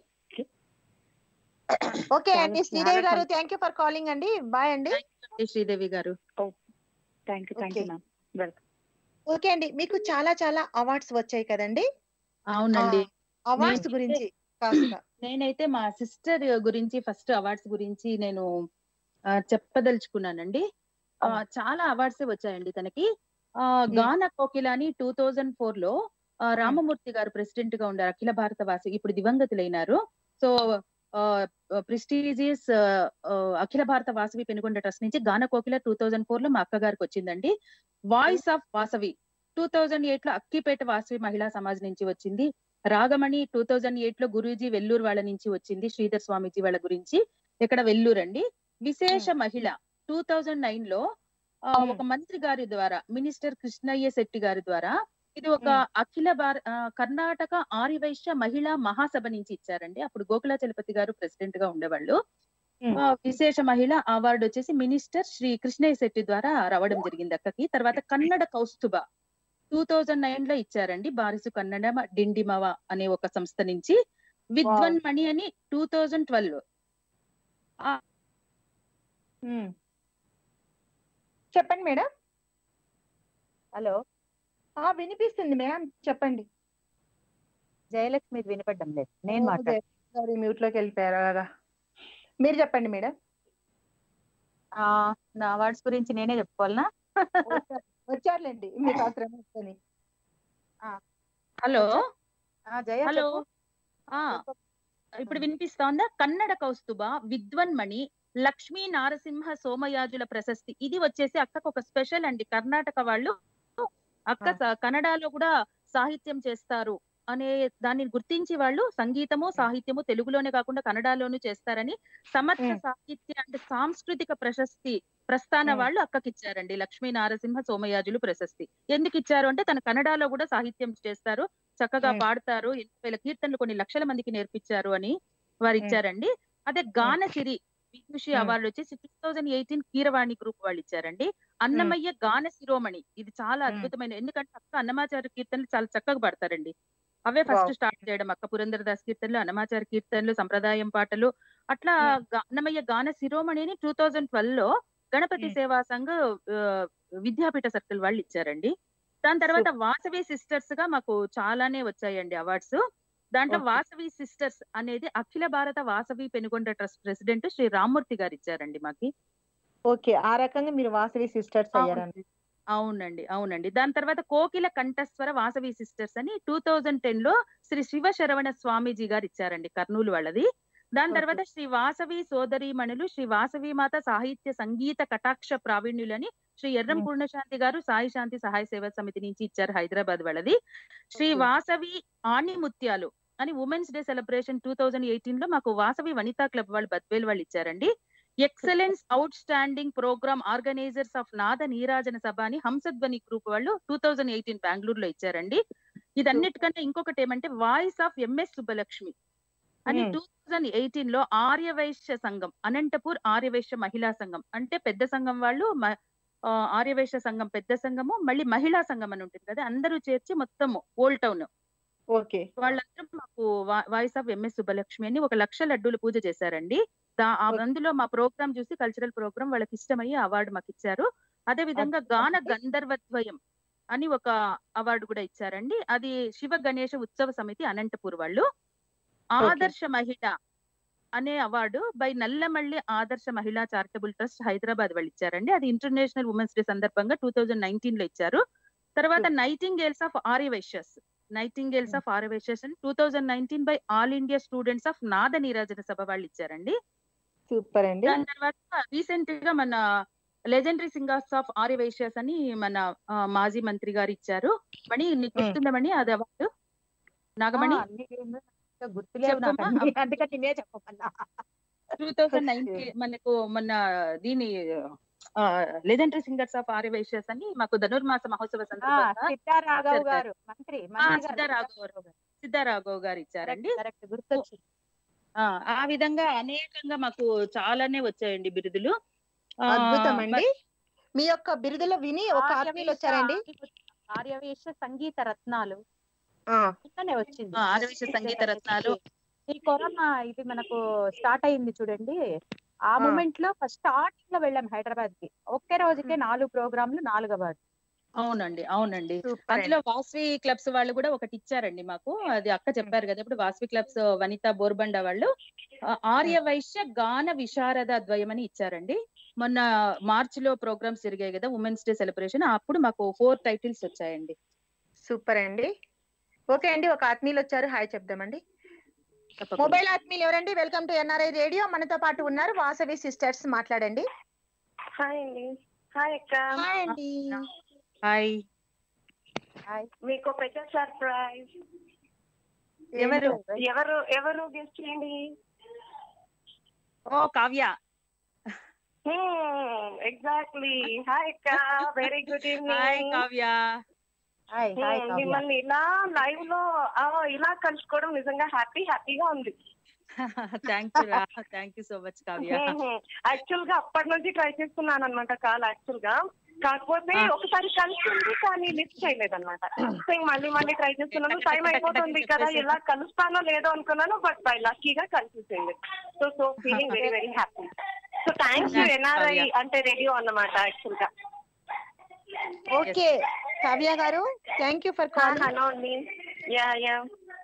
ఓకే చాలా- అండి చాలా శ్రీదేవి గారు సంతో- థ్యాంక్ యూ ఫర్ కాలింగ్ అండి బాయ్ అండి ఈ శ్రీదేవి గారు thank you thank you Okay. Ma'am welcome okay అండి మీకు చాలా చాలా అవార్డ్స్ వచ్చాయి కదండి అవునండి అవార్డ్స్ నేను- గురించి కాస్త నేనైతే మా సిస్టర్ గురించి ఫస్ట్ అవార్డ్స్ గురించి నేను ఆ, చెప్పదలుచుకున్నానండి ఆ, చాలా అవార్డ్స్ వచ్చాయండి తనకి ఆ, గాన కోకిలాని టూ థౌజండ్ ఫోర్ లో ఆ, రామమూర్తి గారు ప్రెసిడెంట్ గా ఉండారు అఖిల భారత వాసి ఇప్పుడు దివంగతులైనారు సో ప్రెస్టీజియస్ అఖిల భారత వాసవి పెనుగొండ ట్రస్ట్ నుంచి గాన కోకిల టూ థౌజండ్ ఫోర్ లో మా అక్క గారికి వచ్చిందండి voice of Vasavi two thousand eight లో అక్కిపేట వాసవి మహిళా సమాజ్ నుంచి వచ్చింది రాగమణి టూ థౌజండ్ ఎయిట్ లో గురూజీ వెల్లూరు వాళ్ళ నుంచి వచ్చింది శ్రీధర్ స్వామీజీ వాళ్ళ గురించి ఇక్కడ వెల్లూరు అండి విశేష మహిళ టూ థౌజండ్ నైన్ లో ఆ, ఒక మంత్రి గారి ద్వారా మినిస్టర్ కృష్ణయ్య శెట్టి గారి ద్వారా ఇది ఒక అఖిల భార ఆ, కర్ణాటక ఆర్యవైశ్య మహిళా మహాసభ నుంచి ఇచ్చారండి అప్పుడు గోకులాచలపతి గారు ప్రెసిడెంట్ గా ఉండేవాళ్ళు ఆ, విశేష మహిళ అవార్డు వచ్చేసి మినిస్టర్ శ్రీ కృష్ణయ్య శెట్టి ద్వారా రావడం జరిగింది అక్కకి తర్వాత Kannada Kaustubha two thousand nine లో ఇచ్చారండి బారిసు కన్నడ డిండిమవ అనే ఒక సంస్థ నుంచి విద్వన్ మణి అని టూ థౌజండ్ ట్వెల్వ్ మ్మ్. చెప్పండి మేడం హలో ఆ వినిపిస్తుంది మేడం చెప్పండి జయలక్ష్మి వినపడ్డం లేదు నేను మాట్లాడు సారీ మ్యూట్ లోకి వెళ్ళిపోయారు అలాగా మీరు చెప్పండి మేడం ఆ, నా అవార్డ్స్ గురించి నేనే చెప్పుకోవాలనా వచ్చారులేండి మీకు అవసరం వస్తుంది హలో ఆ, జయ హలో చెప్పు. ఆ ఇప్పుడు వినిపిస్తోందా కన్నడ కౌస్తుభ విద్వన్ మణి లక్ష్మీ నారసింహ సోమయాజుల ప్రశస్తి ఇది వచ్చేసి అక్కకు ఒక స్పెషల్ అండి కర్ణాటక వాళ్ళు అక్క స- కన్నడలో కూడా సాహిత్యం చేస్తారు అనే దాన్ని గుర్తించి వాళ్ళు సంగీతము సాహిత్యము తెలుగులోనే కాకుండా కన్నడలోనూ చేస్తారని సమర్థ సాహిత్య అంటే సాంస్కృతిక ప్రశస్తి ప్రస్థాన మ్మ్. వాళ్ళు అక్కకి ఇచ్చారండి లక్ష్మీ నారసింహ సోమయాజులు ప్రశస్తి ఎందుకు ఇచ్చారు అంటే తన కన్నడలో కూడా సాహిత్యం చేస్తారు చక్కగా మ్మ్. పాడతారు ఎనిమిది వేల కీర్తనలు కొన్ని లక్షల మందికి నేర్పించారు అని వారు మ్మ్. ఇచ్చారండి అదే గానసిరి విభూషి మ్మ్. అవార్డు వచ్చేసి two thousand eighteen Keeravani group వాళ్ళు ఇచ్చారండి అన్నమయ్య గాన శిరోమణి ఇది చాలా అద్భుతమైన ఎందుకంటే అక్క అన్నమాచార కీర్తనలు చాలా చక్కగా పాడతారండి అవే ఫస్ట్ Wow. స్టార్ట్ చేయడం అక్క పురంధరదాస్ కీర్తనలు అన్నమాచార కీర్తనలు సంప్రదాయం పాటలు అట్లా గా- అన్నమయ్య గాన శిరోమణిని టూ థౌజండ్ ట్వెల్వ్ లో గణపతి సేవా సంఘ్ ఆ, విద్యాపీఠ సర్కిల్ వాళ్ళు ఇచ్చారండి దాని తర్వాత వాసవి సిస్టర్స్ గా మాకు చాలానే వచ్చాయండి అవార్డ్స్ దాంట్లో Okay. వాసవి సిస్టర్స్ అనేది అఖిల భారత వాసవి పెనుగొండ ట్రస్ట్ ప్రెసిడెంట్ శ్రీ రామ్మూర్తి గారు ఇచ్చారండి మాకి ఓకే ఆ రకంగా మీరు వాసవి సిస్టర్స్ అయ్యారండి అవునండి అవునండి దాని తర్వాత కోకిల కంఠస్వర వాసవి సిస్టర్స్ అని టూ థౌజండ్ టెన్ లో శ్రీ శివ శరవణ స్వామీజీ గారు ఇచ్చారండి కర్నూలు వాళ్ళది దాని తర్వాత శ్రీ వాసవి సోదరీమణులు శ్రీ వాసవి మాత సాహిత్య సంగీత కటాక్ష ప్రావీణ్యులని శ్రీ ఎర్రం మ్మ్. పూర్ణశాంతి గారు సాయి శాంతి సహాయ సేవా సమితి నుంచి ఇచ్చారు హైదరాబాద్ వాళ్ళది శ్రీ వాసవి ఆణిముత్యాలు అని women's day celebration two thousand eighteen లో మాకు వాసవి వనితా క్లబ్ వాళ్ళు బద్వేల్ వాళ్ళు ఇచ్చారండి excellence outstanding programme organisers of Nada Neerajana Sabha అని హంసధ్వని గ్రూప్ వాళ్ళు టూ థౌజండ్ ఎయిటీన్ బెంగళూరులో ఇచ్చారండి ఇదన్నిటికన్నా ఇంకొకటి ఏమంటే వాయిస్ ఆఫ్ ఎంఎస్ సుబ్బలక్ష్మి అని మ్మ్. టూ థౌజండ్ ఎయిటీన్ లో ఆర్యవైశ్య సంఘం అనంతపూర్ ఆర్యవైశ్య మహిళా సంఘం అంటే పెద్ద సంఘం వాళ్ళు మ- ఆ, ఆర్యవైశ్య సంఘం పెద్ద సంఘము మళ్ళీ మహిళా సంఘం అని ఉంటుంది కదా అందరూ చేర్చి మొత్తం ఓల్డ్ టౌన్ ఓకే వాళ్ళందరూ మాకు వాయిస్ ఆఫ్ ఎంఎస్ సుబ్బలక్ష్మి అని ఒక లక్ష లడ్డూలు పూజ చేశారండి దా- ఆ అందులో మా ప్రోగ్రామ్ చూసి కల్చరల్ ప్రోగ్రామ్ వాళ్ళకి ఇష్టమయ్యి అవార్డు మాకు ఇచ్చారు అదే విధంగా గాన గంధర్వద్వయం అని ఒక అవార్డు కూడా ఇచ్చారండి అది శివ గణేష ఉత్సవ సమితి అనంతపూర్ వాళ్ళు ఆదర్శ మహిళ అనే అవార్డు బై నల్లమల్లి ఆదర్శ మహిళా చారిటబుల్ ట్రస్ట్ హైదరాబాద్ వాళ్ళు ఇచ్చారండి అది ఇంటర్నేషనల్ ఉమెన్స్ డే సందర్భంగా టూ థౌజండ్ నైన్టీన్ లో ఇచ్చారు తర్వాత nightingales of Aryavaishyas nightingales of Aryavaishyas two thousand nineteen by all India students of Nada Neerajana సభ వాళ్ళు ఇచ్చారండి సూపర్ అండి దాని తర్వాత రీసెంట్ గా మన లెజెండరీ సింగర్స్ ఆఫ్ ఆర్యవైశ్యస్ అని మన ఆ, మాజీ మంత్రి గారు ఇచ్చారు మణి నీకు గుర్తుందమణి అది అవార్డు నాగమణి ఆ, అన్ని game ఇంకా గుర్తులేవు నాకు చెప్పమ్మా. అన్ని. అందుకని నేనే చెప్పమన్నా టూ థౌజండ్ నైన్టీన్ మనకు మన దీని లెజెండరీ సింగర్స్ ఆఫ్ ఆర్యవైశ్యస్ అని మాకు ధనుర్మాస మహోత్సవ ఆ, సందర్భంగా సిద్ధారాఘవ్ ఇచ్చారు గారు మంత్రి ఆ, మంత్రి గారు సిద్ధారాఘవ్ గారు సిద్ధారాఘవ్ గారు ఇచ్చారండి కరెక్ట్ గుర్తొచ్చి ఆ ఆ విధంగా అనేకంగా మాకు చాలానే వచ్చాయండి బిరుదులు ఆ, అద్భుతం అండి మరి- మీ యొక్క బిరుదులు విని ఒక ఆత్మీయులు వచ్చారండి ఆర్యవేశ సంగీత రత్నాలు ఆ, ఇట్లానే వచ్చింది ఆ, ఆర్యవేశ సంగీత రత్నాలు. ఈ కరోనా ఇది మనకు స్టార్ట్ అయింది చూడండి ఆ ఆ. మూమెంట్ లో ఫస్ట్ స్టార్టింగ్ లో వెళ్ళాం హైదరాబాద్ కి ఒకే రోజుకే నాలుగు ప్రోగ్రాంలు నాలుగు అవార్డు అవునండి అవునండి సూపర్ అందులో అండి. వాస్వి క్లబ్స్ వాళ్ళు కూడా ఒకటి ఇచ్చారండి మాకు అది అక్క చెప్పారు కదా ఇప్పుడు వాస్వి క్లబ్స్ వనిత బోర్బండ వాళ్ళు ఆ, ఆర్య వైశ్య గాన విశారద ద్వయం అని ఇచ్చారండి మొన్న మార్చ్ లో ప్రోగ్రామ్స్ జరిగాయి కదా ఉమెన్స్ డే సెలబ్రేషన్ అప్పుడు మాకు ఫోర్ టైటిల్స్ వచ్చాయండి సూపర్ అండి ఓకే అండి ఒక ఆత్మీయులు వచ్చారు హాయ్ చెప్దామండి తప్పకుండా. మొబైల్ ఆత్మీయులు ఎవరండి వెల్కమ్ టు ఎన్ఆర్ఐ రేడియో మనతో పాటు ఉన్నారు వాసవి సిస్టర్స్ మాట్లాడండి హాయ్ అండి హాయ్ అక్క హాయ్ అండి హాయ్ మీకు పెద్ద సర్ప్రైజ్ ఎవరు ఎవరు ఎవరు గెస్ట్ చేయండి ఓ కావ్య ఎగ్జాక్ట్లీ హాయ్ అక్క very good hi evening Kavya hi hi Kavya మిమ్మల్ని ఇలా లైవ్ లో ఆ, ఇలా కలుసుకోవడం నిజంగా హ్యాపీ హ్యాపీగా ఉంది thank you thank you so much Kavya actual గా అప్పటి నుంచి ట్రై చేస్తున్నాను అనమాట కాల్ యాక్చువల్ గా కాకపోతే ఆ. ఒకసారి కలిసింది కానీ లిఫ్ట్ చేయలేదు అనమాట సో మళ్ళీ మళ్ళీ ట్రై చేస్తున్నాను టక్ టైం టక్ టక్ అయిపోతుంది టక్ కదా చెప్పేసి. ఎలా కలుస్తానో లేదో అనుకున్నాను బట్ బై లక్కీగా కలిసింది so so feeling very very happy so thanks you Thanks, NRI Kavya. అంటే రేడియో అన్నమాట యాక్చువల్ గా ఓకే కావ్య గారు thank you for call hello అండి yeah yeah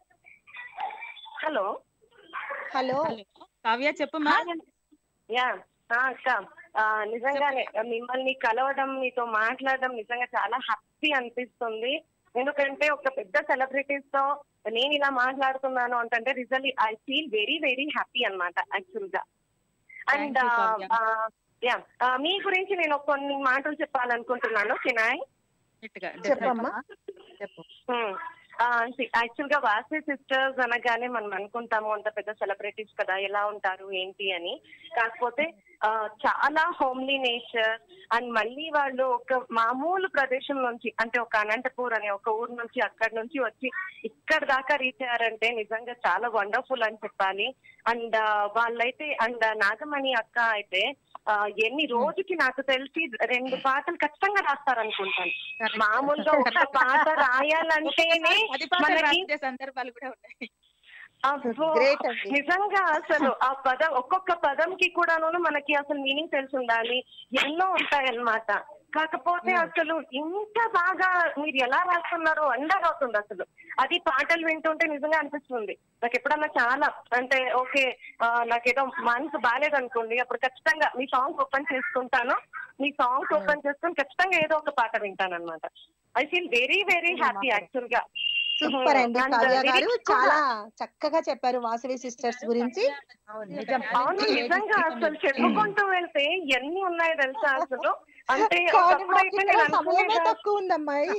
hello hello Kavya చెప్పమ్మా యా ఆ, అక్క ఆ, నిజంగానే మిమ్మల్ని కలవడం మీతో మాట్లాడడం నిజంగా చాలా హ్యాపీ అనిపిస్తుంది ఎందుకంటే ఒక పెద్ద సెలబ్రిటీస్ తో నేను ఇలా మాట్లాడుతున్నాను అంటే result I feel very very happy అన్నమాట యాక్చువల్ గా అండ్ Thank you, కావ్య. యా మీ గురించి నేను కొన్ని మాటలు చెప్పాలనుకుంటున్నాను కినాయ్ గట్టిగా, చెప్పమ్మా చెప్పు యాక్చువల్ గా వాసవి సిస్టర్స్ అనగానే మనం అనుకుంటాము అంత పెద్ద సెలబ్రిటీస్ కదా ఎలా ఉంటారు ఏంటి అని కాకపోతే ఆ, చాలా హోమ్లీ నేచర్ అండ్ మళ్ళీ వాళ్ళు ఒక మామూలు ప్రదేశం నుంచి అంటే ఒక అనంతపూర్ అనే ఒక ఊరు నుంచి అక్కడి నుంచి వచ్చి ఇక్కడ దాకా రీచ్ అయ్యారంటే నిజంగా చాలా వండర్ఫుల్ అని చెప్పాలి అండ్ వాళ్ళైతే అండ్ నాగమణి అక్క అయితే ఆ, ఎన్ని రోజుకి నాకు తెలిసి రెండు పాటలు ఖచ్చితంగా రాస్తారనుకుంటాను మామూలుగా ఒక పాట రాయాలంటేనే పది పాటలు మనకి రాసే సందర్భాలు కూడా ఉన్నాయి అబ్బో, Great అండి. నిజంగా అసలు ఆ పదం ఒక్కొక్క పదంకి కూడాను మనకి అసలు మీనింగ్ తెలిసి ఉండాలి ఎన్నో ఉంటాయన్నమాట కాకపోతే అసలు ఇంత బాగా మీరు ఎలా రాస్తున్నారో అండర్ అవుతుంది అసలు అది పాటలు వింటుంటే నిజంగా అనిపిస్తుంది నాకు ఎప్పుడన్నా చాలా అంటే ఓకే నాకేదో మనసు బాగాలేదనుకోండి అప్పుడు ఖచ్చితంగా మీ సాంగ్స్ ఓపెన్ చేసుకుంటాను మీ సాంగ్స్ ఓపెన్ చేసుకుని ఖచ్చితంగా ఏదో ఒక పాట వింటాను అనమాట I feel very very happy actual గా సూపర్ అండి And కావ్య గారు lyrics కూడా- చాలా చక్కగా చెప్పారు వాసవి సిస్టర్స్ గురించి నిజం అవును నిజంగా అసలు చెప్పుకుంటూ వెళ్తే ఎన్ని ఉన్నాయో తెలుసా అసలు అంటే కానీ ఒకప్పుడు మాకు అయితే ఇక్కడ నేను సమయమే అనుకునేదా తక్కువ ఉందమ్మాయి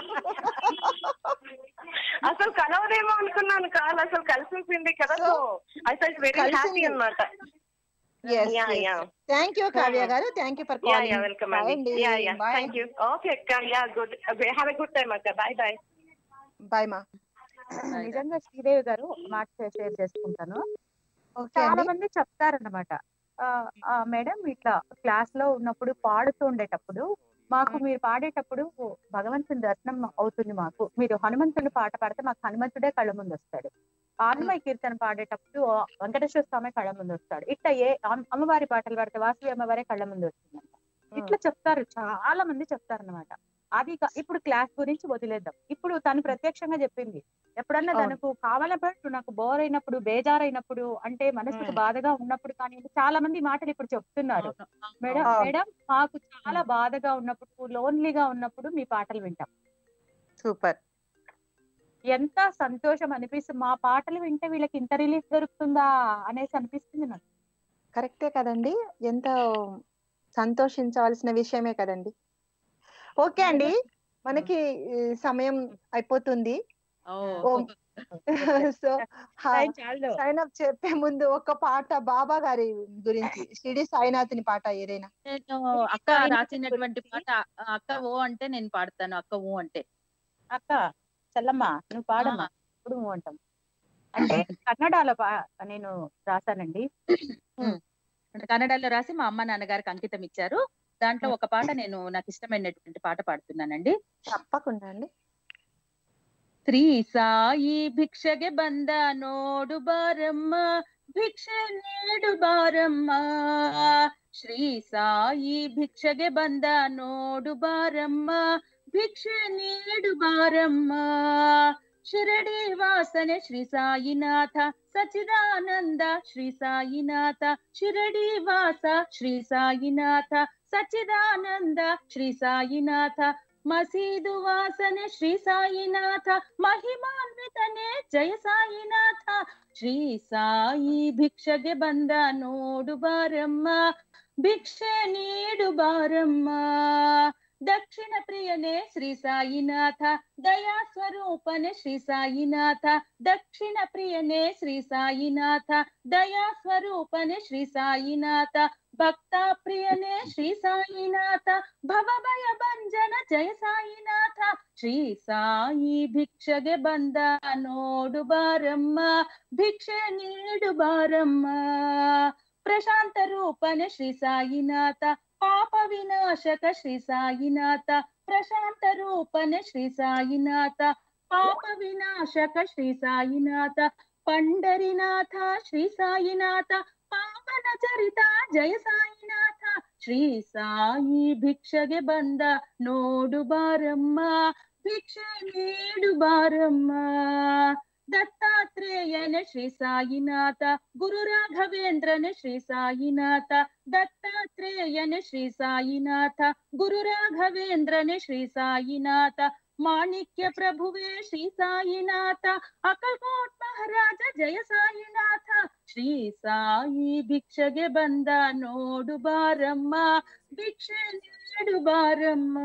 అసలు కలవదేమో అనుకున్నాను కాదు అసలు కలిసింది కదా so I felt very happy కలిసింది. అన్నమాట Yeah, yeah. Thank you Kavya గారు thank you for yeah yeah calling welcome అండి yeah yeah thank you okay అక్క yeah good have a good time అక్క బాయ్ బాయ్ బాయ్ మా నిజంగా శ్రీదేవి గారు ఒక మాట షేర్ చేసుకుంటాను ఓకే చాలా అండి మంది చెప్తారన్నమాట ఆ, ఆ, మేడం ఇట్లా క్లాస్ లో ఉన్నప్పుడు పాడుతూ ఉండేటప్పుడు మాకు మీరు పాడేటప్పుడు భగవంతుని దర్శనం అవుతుంది మాకు మీరు హనుమంతుని పాట పాడితే మాకు హనుమంతుడే కళ్ళ ముందు వస్తాడు ఆన్మయ కీర్తన పాడేటప్పుడు ఆ వెంకటేశ్వర స్వామి కళ్ళ ముందు వస్తాడు ఇట్లా ఏ అమ్- అమ్మవారి పాటలు పాడితే వాసవి అమ్మవారే కళ్ళ ముందు వస్తుందంట ఇట్లా చెప్తారు చాలా మంది చెప్తారన్నమాట అది కా- ఇప్పుడు క్లాస్ గురించి వదిలేద్దాం ఇప్పుడు తను ప్రత్యక్షంగా చెప్పింది ఎప్పుడన్నా అవును. తనకు కావాలన్నప్పుడు నాకు బోర్ అయినప్పుడు బేజారైనప్పుడు అంటే మనసుకు ఉమ్. బాధగా ఉన్నప్పుడు కానీ చాలా మంది ఈ మాటలు ఇప్పుడు చెప్తున్నారు మేడం అవును. మేడం మాకు చాలా బాధగా ఉన్నప్పుడు లోన్లీగా ఉన్నప్పుడు మీ పాటలు వింటాం సూపర్ ఎంత సంతోషం అనిపిస్తుంది మా పాటలు వింటే వీళ్ళకి ఇంత రిలీఫ్ దొరుకుతుందా అనేసి అనిపిస్తుంది నాకు కరెక్టే కదండి ఎంత సంతోషించవలసిన విషయమే కదండి ఓకే అండి మనకి ఈ సమయం అయిపోతుంది ఓం సో టైం చాలు సైన్ అప్ చెప్పే ముందు ఒక పాట బాబా గారి గురించి షిరిడి సాయినాథుని పాట ఏదైనా నేను అక్క రాసినటువంటి పాట ఆ, అక్క ఓ అంటే నేను పాడతాను అక్క ఓ అంటే అక్క చల్లమ్మ నువ్వు పాడమ్మా ఇప్పుడు నువ్వు అంటాం అంటే కన్నడలో పా- నేను రాశానండి అంటే కన్నడలో రాసి మా అమ్మ నాన్నగారికి అంకితం ఇచ్చారు దాంట్లో ఒక పాట నేను నాకు ఇష్టమైనటువంటి పాట పాడుతున్నానండి తప్పకుండా అండి ಶ್ರೀ ಸಾಯಿ ಭಿಕ್ಷೆಗೆ ಬಂದ ನೋಡು ಬಾರಮ್ಮ ಭಿಕ್ಷೆ ನೀಡು ಬಾರಮ್ಮ ಶ್ರೀ ಸಾಯಿ ಭಿಕ್ಷೆಗೆ ಬಂದ ನೋಡು ಬಾರಮ್ಮ ಭಿಕ್ಷೆ ನೀಡು ಬಾರಮ್ಮ ಶಿರಡಿ ವಾಸನೆ ಶ್ರೀ ಸಾಯಿನಾಥ ಸಚಿದಾನಂದ ಶ್ರೀ ಸಾಯಿನಾಥ ಶಿರಡಿ ವಾಸ ಶ್ರೀ ಸಾಯಿನಾಥ ಸಚಿದಾನಂದ ಶ್ರೀ ಸಾಯಿನಾಥ ಮಸೀದು ವಾಸನೆ ಶ್ರೀ ಸಾಯಿನಾಥ ಮಹಿಮಾನ್ವಿತನೇ ಜಯ ಸಾಯಿನಾಥ ಶ್ರೀ ಸಾಯಿ ಭಿಕ್ಷೆಗೆ ಬಂದ ನೋಡು ಬಾರಮ್ಮ ಭಿಕ್ಷೆ ನೀಡು ಬಾರಮ್ಮ ದಕ್ಷಿಣ ಪ್ರಿಯನೇ ಶ್ರೀ ಸಾಯಿನಾಥ ದಯಾ ಸ್ವರೂಪನೆ ಶ್ರೀ ಸಾಯಿನಾಥ ದಕ್ಷಿಣ ಪ್ರಿಯನೇ ಶ್ರೀ ಸಾಯಿನಾಥ ದಯಾ ಸ್ವರೂಪನೆ ಶ್ರೀ ಸಾಯಿನಾಥ ಭಕ್ತ ಪ್ರಿಯನೇ ಶ್ರೀ ಸಾಯಿನಾಥ ಭವಭಯ ಭಂಜನ ಜಯ ಸಾಯಿನಾಥ ಶ್ರೀ ಸಾಯಿ ಭಿಕ್ಷೆಗೆ ಬಂದ ನೋಡು ಬಾರಮ್ಮ ಭಿಕ್ಷೆ ನೀಡು ಬಾರಮ್ಮ ಪ್ರಶಾಂತ ರೂಪನೆ ಶ್ರೀ ಸಾಯಿನಾಥ ಪಾಪ ವಿನಾಶಕ ಶ್ರೀ ಸಾಯಿನಾಥ ಪ್ರಶಾಂತ ರೂಪನೆ ಶ್ರೀ ಸಾಯಿನಾಥ ಪಾಪ ವಿನಾಶಕ ಶ್ರೀ ಸಾಯಿನಾಥ ಪಂಡರಿನಾಥ ಶ್ರೀ ಸಾಯಿನಾಥ ಪಾವನ ಚರಿತ ಜಯ ಸಾಯಿನಾಥ ಶ್ರೀ ಸಾಯಿ ಭಿಕ್ಷೆಗೆ ಬಂದ ನೋಡು ಬಾರಮ್ಮ ಭಿಕ್ಷೆ ನೀಡು ಬಾರಮ್ಮ ದತ್ತಾತ್ರೇಯನ ಶ್ರೀ ಸಾಯಿನಾಥ ಗುರು ರಾಘವೇಂದ್ರನ ಶ್ರೀ ಸಾಯಿನಾಥ ದತ್ತಾತ್ರೇಯನ ಶ್ರೀ ಸಾಯಿನಾಥ ಗುರು ರಾಘವೇಂದ್ರನ ಶ್ರೀ ಸಾಯಿನಾಥ ಮಾಣಿಕ್ಯ ಪ್ರಭುವೇ ಶ್ರೀ ಸಾಯಿನಾಥ ಅಕಲ್ಕೋಟ್ ಮಹಾರಾಜ ಜಯ ಸಾಯಿನಾಥ ಶ್ರೀ ಸಾಯಿ ಭಿಕ್ಷೆಗೆ ಬಂದ ನೋಡು ಬಾರಮ್ಮ ಭಿಕ್ಷೆ ನೀಡು ಬಾರಮ್ಮ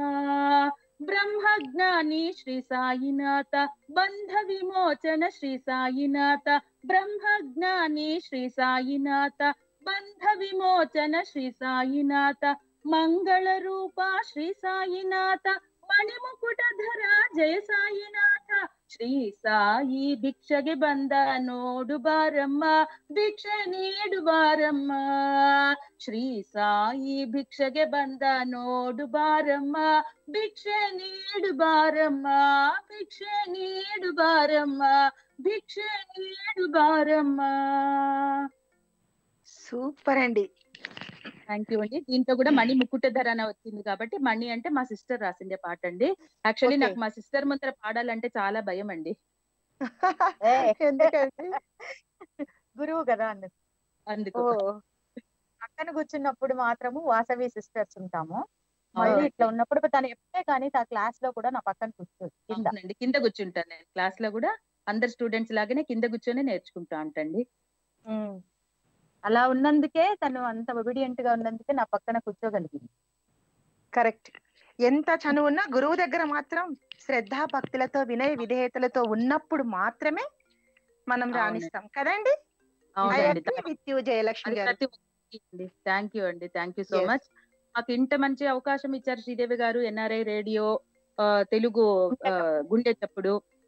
ಬ್ರಹ್ಮಜ್ಞಾನಿ ಶ್ರೀ ಸಾಯಿನಾಥ ಬಂಧ ವಿಮೋಚನ ಶ್ರೀ ಸಾಯಿನಾಥ ಬ್ರಹ್ಮಜ್ಞಾನಿ ಶ್ರೀ ಸಾಯಿನಾಥ ಬಂಧ ವಿಮೋಚನ ಶ್ರೀ ಸಾಯಿನಾಥ ಮಂಗಳ ರೂಪ ಶ್ರೀ ಸಾಯಿನಾಥ ಮಣಿಮುಕುಟಧರ ಜಯ ಸಾಯಿನಾಥ ಶ್ರೀ ಸಾಯಿ ಭಿಕ್ಷೆಗೆ ಬಂದ ನೋಡು ಬಾರಮ್ಮ ಭಿಕ್ಷೆ ನೀಡು ಬಾರಮ್ಮ ಶ್ರೀ ಸಾಯಿ ಭಿಕ್ಷೆಗೆ ಬಂದ ನೋಡು ಬಾರಮ್ಮ ಭಿಕ್ಷೆ ನೀಡು ಬಾರಮ್ಮ ಭಿಕ್ಷೆ ನೀಡು ಬಾರಮ್ಮ ಭಿಕ್ಷೆ ನೀಡು ಬಾರಮ್ಮ సూపర్ అండి థ్యాంక్ యూ అండి దీంట్లో కూడా మణి ముకుటధర అని వచ్చింది కాబట్టి మణి అంటే మా సిస్టర్ రాసిందే పాట అండి యాక్చువల్లీ Okay. నాకు మా సిస్టర్ ముందర పాడాలంటే చాలా భయం అండి ఎందుకండి గురువు కదా అందుకు అందుకు ఓ పక్కన కూర్చున్నప్పుడు మాత్రము వాసవి సిస్టర్స్ ఉంటాము మళ్ళీ ఇట్లా ఉన్నప్పుడు తను ఎప్పుడే కానీ ఆ క్లాస్ లో కూడా నా పక్కన కూర్చోదు కింద అవునండి కింద కూర్చుంటాను నేను క్లాస్ లో కూడా అందరు స్టూడెంట్స్ లాగానే కింద కూర్చొని నేర్చుకుంటా ఉంటాండి ఉమ్. అలా ఉన్నందుకే తను అంత ఒబిడియంట్ గా ఉన్నందుకే నా పక్కన కూర్చోగలిగింది కరెక్ట్ ఎంత చనువున్నా గురువు దగ్గర మాత్రం శ్రద్ధా భక్తులతో వినయ విధేయతలతో ఉన్నప్పుడు మాత్రమే మనం అవునండి. రాణిస్తాం కదండి ఐ అవునండి అగ్రీ విత్ యూ జయలక్ష్మి అది గారు ప్రతి ఒక్కరికి అండి థ్యాంక్ యూ అండి thank you so Yes. Much మాకు ఇంత మంచి అవకాశం ఇచ్చారు శ్రీదేవి గారు ఎన్ఆర్ఐ రేడియో తెలుగు ఆ, గుండె చప్పుడు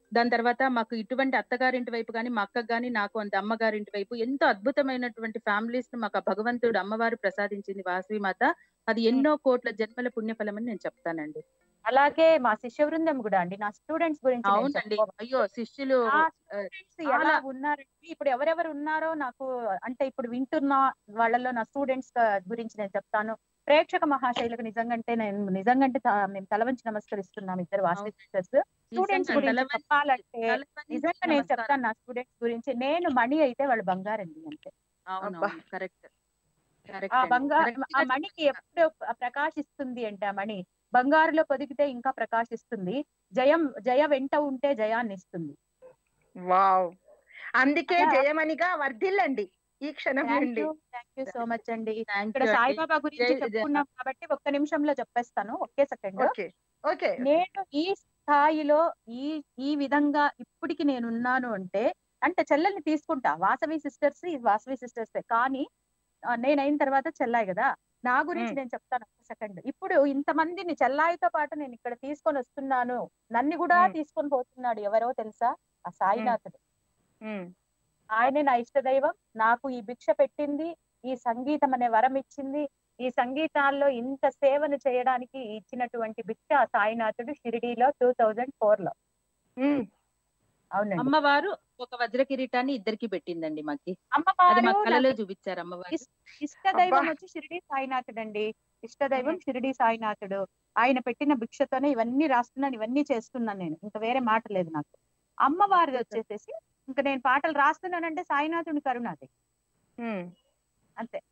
దాని తర్వాత మాకు ఇటువంటి అత్తగారింటి వైపు కానీ మా అక్కకు కానీ నాకు అంత అమ్మగారింటి వైపు ఎంతో అద్భుతమైనటువంటి ఫ్యామిలీస్ ను మాకు ఆ భగవంతుడు అమ్మవారు ప్రసాదించింది వాసవి మాత అది ఎన్నో కోట్ల జన్మల పుణ్యఫలం అని నేను చెప్తానండి అలాగే మా శిష్య బృందం కూడా అండి నా స్టూడెంట్స్ గురించి నేను అవునండి చెప్పుకోవాలి. అయ్యో శిష్యులు ఆ ఆ, students ఎలా చాలా ఉన్నారంటే ఇప్పుడు ఎవరెవరు ఉన్నారో నాకు అంటే ఇప్పుడు వింటున్న వాళ్ళలో నా స్టూడెంట్స్ గురించి నేను చెప్తాను ప్రేక్షక మహాశైలకు నిజంగా అంటే నేను నిజంగా అంటే త- మేము తలవంచి నమస్కరిస్తున్నాం ఇద్దరు వాసవి సిస్టర్స్ స్టూడెంట్స్ నిజంగా గురించి తలవంచి చెప్పాలంటే తలవంచి నిజంగా నేను నమస్కారం చెప్తాను నా స్టూడెంట్స్ గురించి నేను మణి అయితే వాళ్ళు బంగారండి అంతే అవునవును కరెక్ట్ కరెక్ట్ ఆ అండి బంగారు కరెక్ట్ ఆ గా మణికి ఎప్పుడు ప్రకాశిస్తుంది అంటే ఆ మణి బంగారులో పొదిగితే ఇంకా ప్రకాశిస్తుంది జయం జయ వెంట ఉంటే జయాన్ని ఇస్తుంది వావ్ అందుకే అలా- జయమణిగా వర్ధిల్లండి ఈ క్షణం థ్యాంక్ నుండి you thank you so much అండి థ్యాంక్ ఇక్కడ యూ అండి సాయిబాబా గురించి జై- జై- చెప్పుకున్నాం కాబట్టి ఒక్క నిమిషంలో చెప్పేస్తాను ఒకే సెకండ్ ఓకే ఓకే నేను ఈ స్థాయిలో ఈ ఈ విధంగా ఇప్పటికి నేను ఉన్నాను అంటే అంటే చెల్లెల్ని తీసుకుంటా వాసవి సిస్టర్స్ ఈ వాసవి సిస్టర్స్ కానీ ఆ, నేను అయిన తర్వాత చెల్లాయి కదా నా గురించి మ్మ్. నేను చెప్తాను ఒక్క సెకండ్ ఇప్పుడు ఇంతమందిని చెల్లాయితో పాటు నేను ఇక్కడ తీసుకొని వస్తున్నాను నన్ను కూడా మ్మ్. తీసుకొని పోతున్నాడు ఎవరో తెలుసా ఆ సాయినాథుడు ఉమ్, ఆయనే నా ఇష్ట దైవం నాకు ఈ భిక్ష పెట్టింది ఈ సంగీతం అనే వరం ఇచ్చింది ఈ సంగీతాల్లో ఇంత సేవను చేయడానికి ఇచ్చినటువంటి భిక్ష ఆ సాయినాథుడు షిరిడీలో టూ థౌజండ్ ఫోర్ లో ఉమ్. అవునండి అమ్మవారు ఒక వజ్ర కిరీటాన్ని ఇద్దరికి పెట్టిందండి మాకి అది అమ్మవారు మా కళలో నాకు చూపించారు అమ్మవారు ఇస్- ఇష్ట దైవం అబ్బా. వచ్చి షిరిడి సాయినాథుడు అండి ఇష్ట దైవం షిరిడి సాయినాథుడు ఆయన పెట్టిన భిక్షతోనే ఇవన్నీ రాస్తున్నాను ఇవన్నీ చేస్తున్నాను నేను ఇంకా వేరే మాట లేదు నాకు అమ్మవారిది వచ్చేసేసి ఇంకా నేను పాటలు రాస్తున్నానంటే సాయినాథుని కరుణాది ఉమ్. అంతే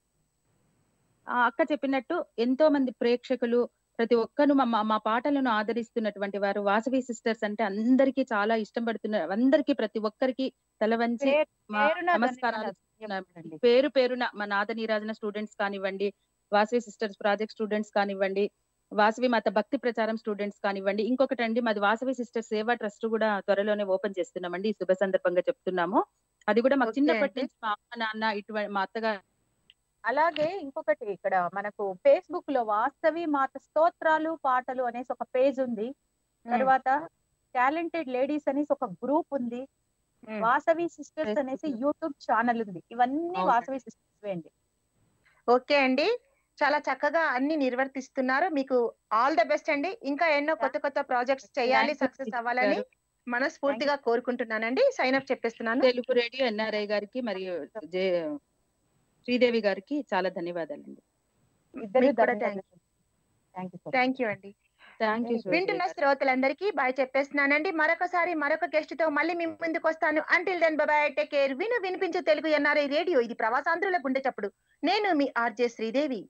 ఆ అక్క చెప్పినట్టు ఎంతో మంది ప్రేక్షకులు ప్రతి ఒక్కరు మా మా- మా పాటలను ఆదరిస్తున్నటువంటి వారు వాసవి సిస్టర్స్ అంటే అందరికీ చాలా ఇష్టం పడుతున్నారు అందరికీ ప్రతి ఒక్కరికి తల వంచి పేరు- మా పేరున నమస్కారాలు ధన్యవాదాలు చెప్తున్నామండి. చెప్పండి. పేరు పేరున మా నాద నీరాజన స్టూడెంట్స్ కానివ్వండి వాసవి సిస్టర్స్ ప్రాజెక్ట్ స్టూడెంట్స్ కానివ్వండి వాసవి మాత భక్తి ప్రచారం స్టూడెంట్స్ కానివ్వండి ఇంకొకటి అండి మాది వాసవి సిస్టర్ సేవా ట్రస్ట్ కూడా త్వరలోనే ఓపెన్ చేస్తున్నామండి ఈ శుభ సందర్భంగా చెప్తున్నాము అది కూడా మాకు ఓకే చిన్నప్పటి అండి. నుంచి మా అమ్మ నాన్న ఇటువంటి మా అత్తగారు అలాగే ఇంకొకటి ఇక్కడ మనకు ఫేస్బుక్ లో వాస్తవి మాత స్తోత్రాలు పాటలు అనేసి ఒక పేజ్ ఉంది ఉమ్, తర్వాత టాలెంటెడ్ లేడీస్ అనేసి ఒక గ్రూప్ ఉంది ఉమ్. వాసవి సిస్టర్స్ Facebook అనేసి లో. యూట్యూబ్ ఛానల్ ఉంది ఇవన్నీ అవునండి. వాసవి సిస్టర్స్ అండి ఓకే అండి చాలా చక్కగా అన్ని నిర్వర్తిస్తున్నారు మీకు ఆల్ ద బెస్ట్ అండి ఇంకా ఎన్నో కొత్త కొత్త ప్రాజెక్ట్స్ చేయాలి Thank you, సక్సెస్ Sita అవ్వాలని గారు. మనస్ఫూర్తిగా కోరుకుంటున్నానండి సైన్ అప్ చెప్పేస్తున్నాను తెలుగు రేడియో ఎన్ఆర్ఐ గారికి మరియు జే శ్రీదేవి గారికి చాలా ధన్యవాదాలండి ఇద్దరు మీకు కూడా thank thank you thank you అండి థ్యాంక్ యూ వింటున్న శ్రోతలందరికీ బాయ్ చెప్పేస్తున్నానండి మరొకసారి మరొక గెస్ట్ తో మళ్ళీ మీ ముందుకు వస్తాను until then bye take care విను వినిపించు తెలుగు ఎన్ఆర్ఐ రేడియో ఇది ప్రవాసాంధ్రుల గుండె చప్పుడు నేను మీ ఆర్జే శ్రీదేవి